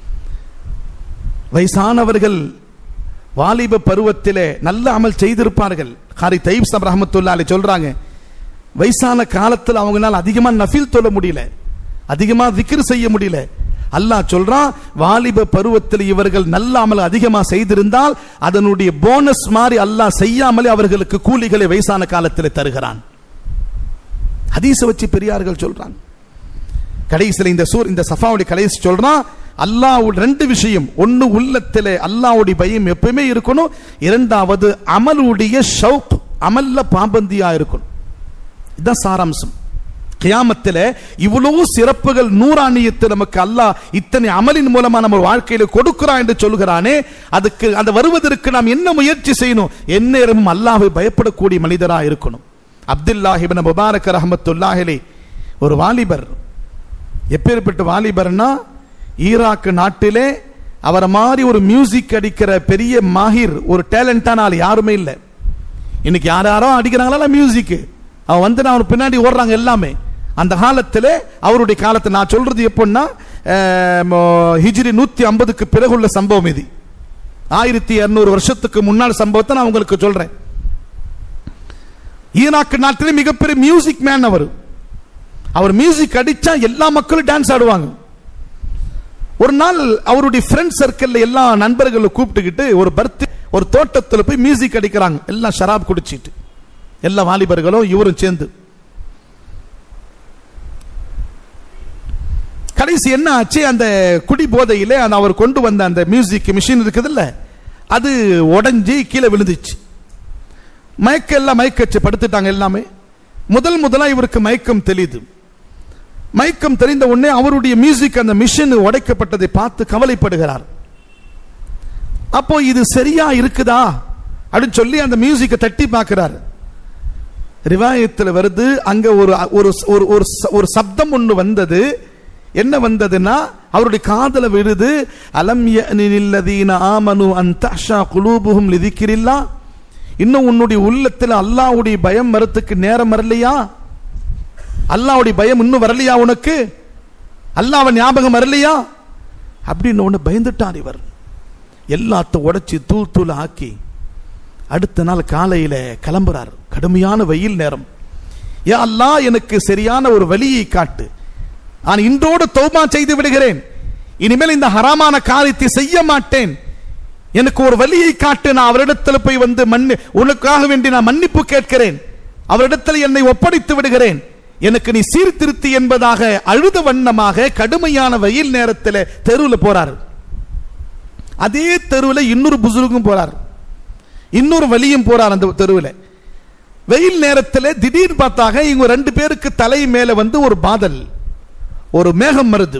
வயசானவர்கள் வாலிப பருவத்திலே நல்ல அமல் செய்திருப்பார்கள் காரி தைப் சப் ரஹமத்துல்லா அலி சொல்றாங்க வயசான காலத்தில் அவங்களால அதிகமா நஃபில் தொழ முடியல அதிகமா விக்ர் செய்ய முடியல அல்லாஹ் சொல்றான் வாலிப பருவத்தில் இவர்கள் நல்ல அமல் அதிகமா செய்திருந்தால் அதனுடைய போனஸ் மாதிரி அல்லாஹ் செய்யாமலே அவர்களுக்கு கூலிகளை வயசான காலத்தில் தருகிறான் ஹதீஸ வச்சு பெரியார்கள் சொல்றாங்க கடைசியில் இந்த சூர் இந்த சஃபாவுடைய கடைசி சொல்றான் அல்லாஹ் ரெண்டு விஷயம் ஒன்னு உள்ளத்திலே அல்லாஹ்வுடைய பயம் எப்பவுமே இருக்கணும் இரண்டாவது அமலுடைய ஷவுக் அமல்ல பாபந்தியா இருக்கணும் இதுதான் சாராம்சம் கியாமத்தில் இவ்வளவு சிறப்புகள் நூறாணியத்தை நமக்கு அல்லாஹ் இத்தனை அமலின் மூலமா நம்ம வாழ்க்கையில கொடுக்கிறான் என்று சொல்கிறானே அதுக்கு அந்த வருவதற்கு நாம் என்ன முயற்சி செய்யணும் எந்நேரமும் அல்லாஹ்வை பயப்படக்கூடிய மனிதரா இருக்கணும் அப்துல்லாஹிபின் முபாரக் ரஹமத்துல்லாஹிலே ஒரு வாலிபர் எப்பேற்பட்ட வாலிபர்னா ஈராக் நாட்டிலே அவரை மாதிரி ஒரு மியூசிக் அடிக்கிற பெரிய மாஹிர் ஒரு டேலண்டான ஆள் யாருமே இல்லை இன்னைக்கு யார் யாரோ அடிக்கிறாங்களா மியூசிக் அவன் வந்து அவன் பின்னாடி ஓடுறாங்க எல்லாமே அந்த காலத்தில் அவருடைய காலத்தை நான் சொல்றது எப்படின்னா அஹ், மோ- ஹிஜ்ரி நூத்தி ஐம்பதுக்கு பிறகுள்ள சம்பவம் இது ஆயிரத்தி இருநூறு வருஷத்துக்கு முன்னாள் சம்பவத்தை நான் உங்களுக்கு சொல்றேன் ஈராக் நாட்டிலே மிகப்பெரிய மியூசிக் மேன் அவர் அவர் மியூசிக் அடிச்சா எல்லா மக்களும் டான்ஸ் ஆடுவாங்க ஒரு நாள் அவருடைய ஃப்ரெண்ட் சர்க்கிள்ல எல்லா நண்பர்களை கூப்பிட்டுக்கிட்டு ஒரு பர்த் ஒரு தோட்டத்தில் போய் மியூசிக் அடிக்கிறாங்க எல்லாம் ஷராப் குடிச்சிட்டு எல்லா வாலிபர்களும் இவரும் சேர்ந்து கடைசி என்ன ஆச்சு அந்த குடி போதையிலே அந்த அவர் கொண்டு வந்த அந்த மியூசிக் மிஷின் இருக்குதுல்ல அது உடைஞ்சி கீழே விழுந்துச்சு மயக்க எல்லாம் மயக்கச்சு படுத்துட்டாங்க எல்லாமே முதல் முதலா இவருக்கு மயக்கம் தெளியுது மயக்கம் தெரிந்த உடனே அவருடைய மியூசிக் அந்த மிஷின் உடைக்கப்பட்டதை பார்த்து கவலைப்படுகிறார் அப்போ இது சரியா இருக்குதா அப்படின்னு சொல்லி அந்த மியூசிக்கை தட்டி பார்க்கிறார் ரிவாயத்தில் வருது அங்க ஒரு ஒரு ஒரு ஒரு ச- ஒரு சப்தம் ஒன்று வந்தது என்ன வந்ததுன்னா அவருடைய காதல விழுது அலம் யஅனில்லதீன ஆமனு அன் தஹ்ஷா குலூபுஹும் லிதிக்ரில்லா இன்னும் உன்னுடைய உள்ளத்தில் அல்லாஹ்வுடைய பயம் வரத்துக்கு நேரம் வரலையா அல்லாஹ்வுடைய பயம் இன்னும் வரலையா உனக்கு அல்லாஹ்வை ஞாபகம் வரலையா அப்படின்னு ஒன்று பயந்துட்டார் இவர் எல்லாத்த உடைச்சி தூள் தூள் ஆக்கி அடுத்த நாள் காலையில கிளம்புறார் கடுமையான வெயில் நேரம் யா அல்லாஹ் எனக்கு சரியான ஒரு வழியை காட்டு நான் இன்றோடு தௌபா செய்து விடுகிறேன் இனிமேல் இந்த ஹராமான காரியத்தை செய்ய மாட்டேன் எனக்கு ஒரு வழியை காட்டு நான் அவரிடத்தில் போய் வந்து மன்னி உனக்காக வேண்டி நான் மன்னிப்பு கேட்கிறேன் அவரிடத்தில் என்னை ஒப்படைத்து விடுகிறேன் எனக்கு நீ சீர்திருத்தி என்பதாக அழுத வண்ணமாக கடுமையான வெயில் நேரத்தில் தெருவில் போறார் அதே தெருவில் இன்னொரு புசுருக்கும் போறார் இன்னொரு வழியும் போறார் அந்த தெருவில் வெயில் நேரத்தில் திடீர்னு பார்த்தாக இவங்க ரெண்டு பேருக்கு தலை மேல வந்து ஒரு பாதல் ஒரு மேகம் வருது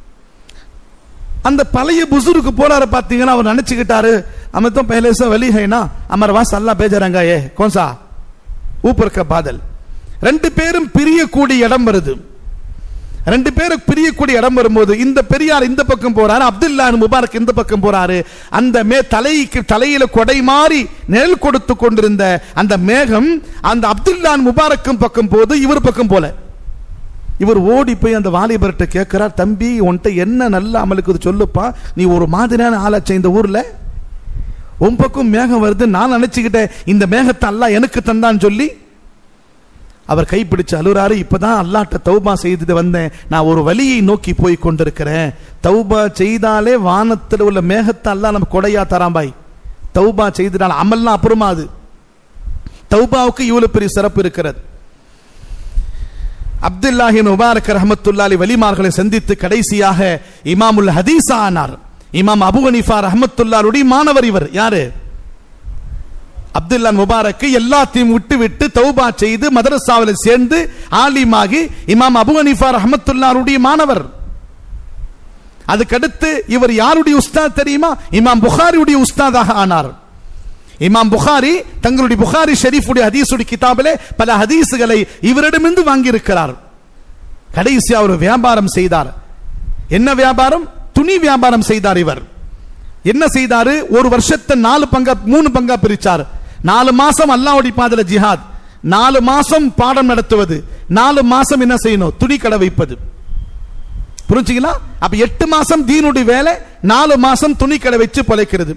அந்த பழைய புசுருக்கு போறாரு பாத்தீங்கன்னா அவர் நினைச்சுக்கிட்டாரு हमें तो पहले से वली है ना हमारे पास अल्लाह भेजा रंगा ये कौन सा ऊपर का बादल ரெண்டு பேரும் பிரியக்கூடிய இடம் வருது ரெண்டு பேரும் பிரியக்கூடிய இடம் வரும்போது இந்த பெரியார் இந்த பக்கம் போறாரு அப்துல்லா முபாரக் இந்த பக்கம் போறாரு அந்த மே தலைக்கு தலையில கொடை மாறி நிழல் கொடுத்து கொண்டிருந்த அந்த மேகம் அந்த அப்துல்லா முபாரக்கும் பக்கம் போது இவர் பக்கம் போல இவர் ஓடி போய் அந்த வாலிபர்கிட்ட கேட்கிறார் தம்பி உன்கிட்ட என்ன நல்ல அமலுக்கு இது சொல்லுப்பா நீ ஒரு மாதிரியான ஆளாச்சே இந்த ஊர்ல உன் பக்கம் மேகம் வருது நான் நினைச்சுக்கிட்டேன் இந்த மேகத்தை அல்லாஹ் எனக்கு தந்தான்னு சொல்லி அவர் கைப்பிடிச்சு அழுறாரு இப்பதான் அல்லாட்ட தௌபா செய்துட்டு வந்தேன் நான் ஒரு வழியை நோக்கி போய் கொண்டிருக்கிறேன் தௌபா செய்தாலே வானத்தில் உள்ள மேகத்தை அல்லாஹ் நம்ம கொடையா தராம்பாய் தௌபா செய்துட்டால் அமல்லாம் அப்புறமா அது தௌபாவுக்கு இவ்வளவு பெரிய சிறப்பு இருக்கிறது அப்துல்லாஹின் முபாரக் ரஹமத்துல்லாலி வலிமார்களை சந்தித்து கடைசியாக இமாமுல் ஹதீஸா ஆனார் இமாம் அபு ஹனீஃபா ரஹமத்துல்லாருடைய மாணவர் இவர் யாரு அப்துல்லா முபாரக் எல்லாத்தையும் விட்டு விட்டு தௌபா செய்து மதரசாவில் சேர்ந்து ஆலிமாகி இமாம் அபு ஹனீஃபா ரஹமத்துல்லாருடைய மாணவர் அதுக்கடுத்து இவர் யாருடைய உஸ்தாத் தெரியுமா இமாம் புகாரியுடைய உஸ்தாதாக ஆனார் இமாம் புகாரி தங்களுடைய புகாரி ஷெரீஃபுடைய ஹதீஸுடைய கிதாபிலே பல ஹதீஸுகளை இவரிடமிருந்து வாங்கியிருக்கிறார் கடைசியா ஒரு வியாபாரம் செய்தார் என்ன வியாபாரம் துணி வியாபாரம் செய்தார் இவர் என்ன செய்தாரு ஒரு வருஷத்தை நாலு பங்கா மூணு பங்கா பிரிச்சார் நாலு மாசம் அல்லாஹ்வுடைய பாதல ஜிஹாத் நாலு மாசம் பாடம் நடத்துவது நாலு மாசம் என்ன செய்யணும் துணி கடை வைப்பது புரிஞ்சுங்களா அப்ப எட்டு மாசம் தீனுடைய வேலை நாலு மாசம் துணி கடை வச்சு பொழைக்கிறது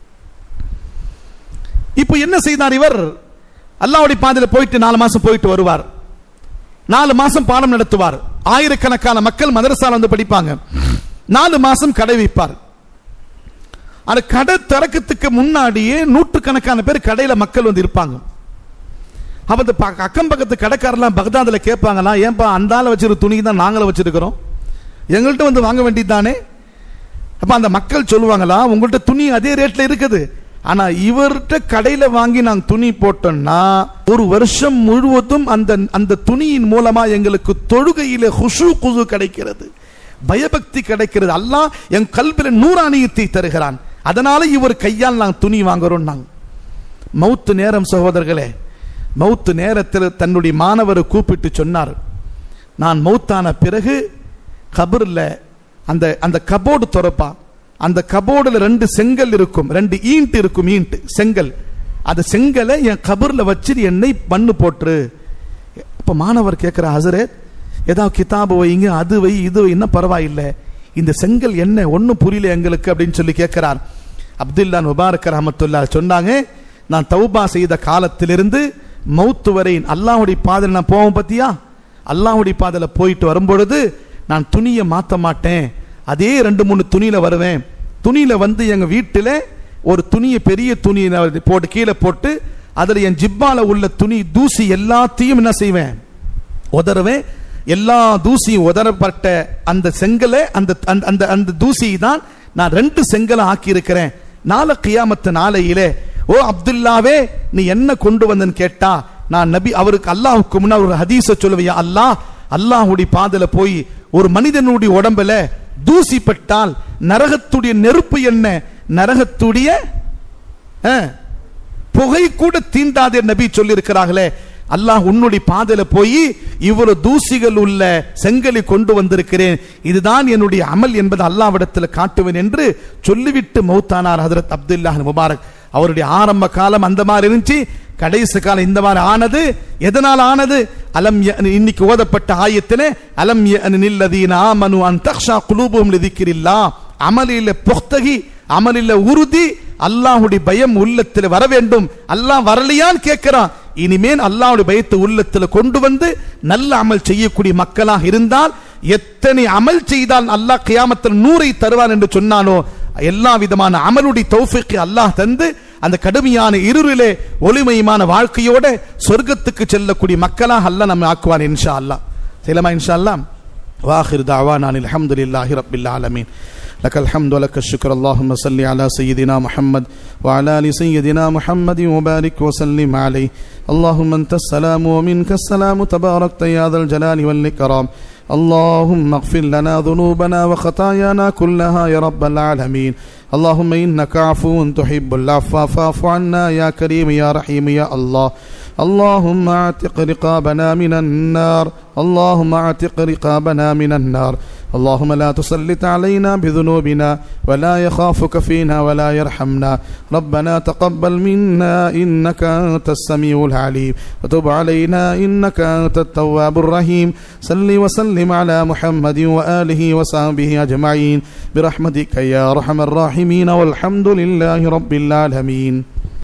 இப்போ என்ன செய்தார் இவர் அல்லாஹ்வுடைய பாதையில போயிட்டு நாலு மாசம் போயிட்டு வருவார் நாலு மாசம் பாடம் நடத்துவார் ஆயிரக்கணக்கான மக்கள் மதரசால வந்து படிப்பாங்க நாலு மாசம் கடை வைப்பார் அந்த கடை திறக்கத்துக்கு முன்னாடியே நூற்றுக்கணக்கான பேர் கடையில மக்கள் வந்து இருப்பாங்க அப்ப இந்த பக்க- அக்கம் பக்கத்து கடைக்காரெல்லாம் பகதாதுல கேட்பாங்களா ஏன்பா அந்த ஆளை வச்சிருக்க துணி தான் நாங்களும் வச்சிருக்கிறோம் எங்கள்கிட்ட வந்து வாங்க வேண்டியதுதானே அப்ப அந்த மக்கள் சொல்லுவாங்களா உங்கள்கிட்ட துணி அதே ரேட்ல இருக்குது ஆனா இவர்கிட்ட கடையில வாங்கி நாங்க துணி போட்டோம்னா ஒரு வருஷம் முழுவதும் அந்த அந்த துணியின் மூலமா எங்களுக்கு தொழுகையில ஹுஷு குசு கிடைக்கிறது பயபக்தி கிடைக்கிறது அல்லாஹ் என் கல்வில நூறாணியத்தை தருகிறான் அதனால இவர் கையால் நாங்க துணி வாங்குறோம் நாங்க மௌத்து நேரம் சகோதரர்களே மௌத்து நேரத்தில் தன்னுடைய மாணவரை கூப்பிட்டு சொன்னார் நான் மௌத்தான பிறகு கபர்ல அந்த அந்த கபோர்டு திறப்பா அந்த கபோர்டுல ரெண்டு செங்கல் இருக்கும் ரெண்டு ஈண்ட் இருக்கும் ஈண்ட் செங்கல் அந்த செங்கலை என் கபர்ல வச்சு என்னை பண்ணு போட்டுரு இப்ப மாணவர் கேட்கிற ஹசரத் ஏதாவது கிதாபு வைங்க அது வை இது வைன்னா பரவாயில்லை இந்த செங்கல் என்ன ஒன்றும் புரியல எங்களுக்கு அப்படின்னு சொல்லி கேட்கிறார் அப்துல்லா முபாரக் ரஹமத்துல்லா சொன்னாங்க நான் தௌபா செய்த காலத்திலிருந்து மௌத்து வரை அல்லாஹ்வுடைய பாதையில் நான் போவேன் பத்தியா அல்லாஹ்வுடைய பாதையில் போயிட்டு வரும்பொழுது நான் துணியை மாற்ற மாட்டேன் அதே ரெண்டு மூணு துணியில வருவேன் துணியில வந்து எங்க வீட்டில் ஒரு துணியை பெரிய துணியை போட்டு கீழே போட்டு அதுல என் ஜிப்பால உள்ள துணி தூசி எல்லாத்தையும் என்ன செய்வேன் உதறுவேன் எல்லா தூசியும் உதறப்பட்ட அந்த செங்கலை அந்த அந்த- அந்த அந்த தூசி தான் நான் ரெண்டு செங்கலை ஆக்கி இருக்கிறேன் நாளை கியாமத்து நாளையிலே ஓ அப்துல்லாவே நீ என்ன கொண்டு வந்தன்னு கேட்டா நான் நபி அவருக்கு அல்லாஹ்வுக்கு முன்னாடி ஒரு ஹதீஸ சொல்லுவியா அல்லாஹ் அல்லாஹ்வுடைய பாதையில போய் ஒரு மனிதனுடைய உடம்புல தூசி பட்டால் நரகத்துடைய நெருப்பு என்ன நரகத்துடைய ஆ, புகை கூட தீண்டாதே நபி சொல்லியிருக்கிறார்களே அல்லாஹ் உன்னுடைய பாதையில போய் இவ்வளவு தூசிகள் உள்ள செங்கலை கொண்டு வந்திருக்கிறேன் இதுதான் என்னுடைய அமல் என்பது அல்லாவிடத்தில் காட்டுவேன் என்று சொல்லிவிட்டு மௌத்தானார் ஹதரத் அப்துல்லாஹ் முபாரக் அவருடைய ஆரம்ப காலம் அந்த மாதிரி இருந்துச்சு கடைசி காலம் இந்த மாதிரி ஆனது எதனால் ஆனது அலம் ய- இன்னைக்கு ஓதப்பட்ட ஆயத்திலே அலம் நில்லதீன ஆமனு அன் தக்ஷா குலூபும் லிதிக்கிறில்லா அமலில புக்தகி அமலில உறுதி அல்லாஹ்வுடைய பயம் உள்ளத்தில் வர வேண்டும் அல்லாஹ் வரலையான்னு கேட்கிறான் இனிமேல் அல்லாஹ்வுடைய பயத்தை உள்ளத்தில் கொண்டு வந்து நல்ல அமல் செய்யக்கூடிய மக்களாக இருந்தால் எத்தனை அமல் செய்தால் அல்லாஹ் கியாமத்தில் நூறை தருவான் என்று சொன்னானோ எல்லா விதமான அமலுடைய தௌஃபிக்கு அல்லாஹ் தந்து அந்த கடுமையான இருளிலே ஒளிமயமான வாழ்க்கையோட சொர்க்கத்துக்கு செல்லக்கூடிய மக்களாக அல்லாஹ் நம்ம ஆக்குவான் இன்ஷா அல்லாஹ் செய்யலாமா இன்ஷா அல்லாஹ் واخر دعوانا ان الحمد لله رب العالمين لك الحمد ولك الشكر اللهم صل على سيدنا محمد وعلى ال سيدنا محمد وبارك وسلم عليه اللهم انت السلام ومنك السلام تباركت يا ذا الجلال والاكرام اللهم اغفر لنا ذنوبنا وخطايانا كلها يا رب العالمين اللهم انك عفو تحب العفو فاعف عنا يا كريم يا رحيم يا الله اللهم اعتق رقابنا من النار اللهم اعتق رقابنا من النار اللهم لا تسلط علينا بذنوبنا ولا يخافك فينا ولا يرحمنا ربنا تقبل منا إنك أنت السميع العليم وتب علينا إنك أنت التواب الرحيم صل وسلم على محمد وآله وصحبه أجمعين برحمتك يا أرحم الراحمين والحمد لله رب العالمين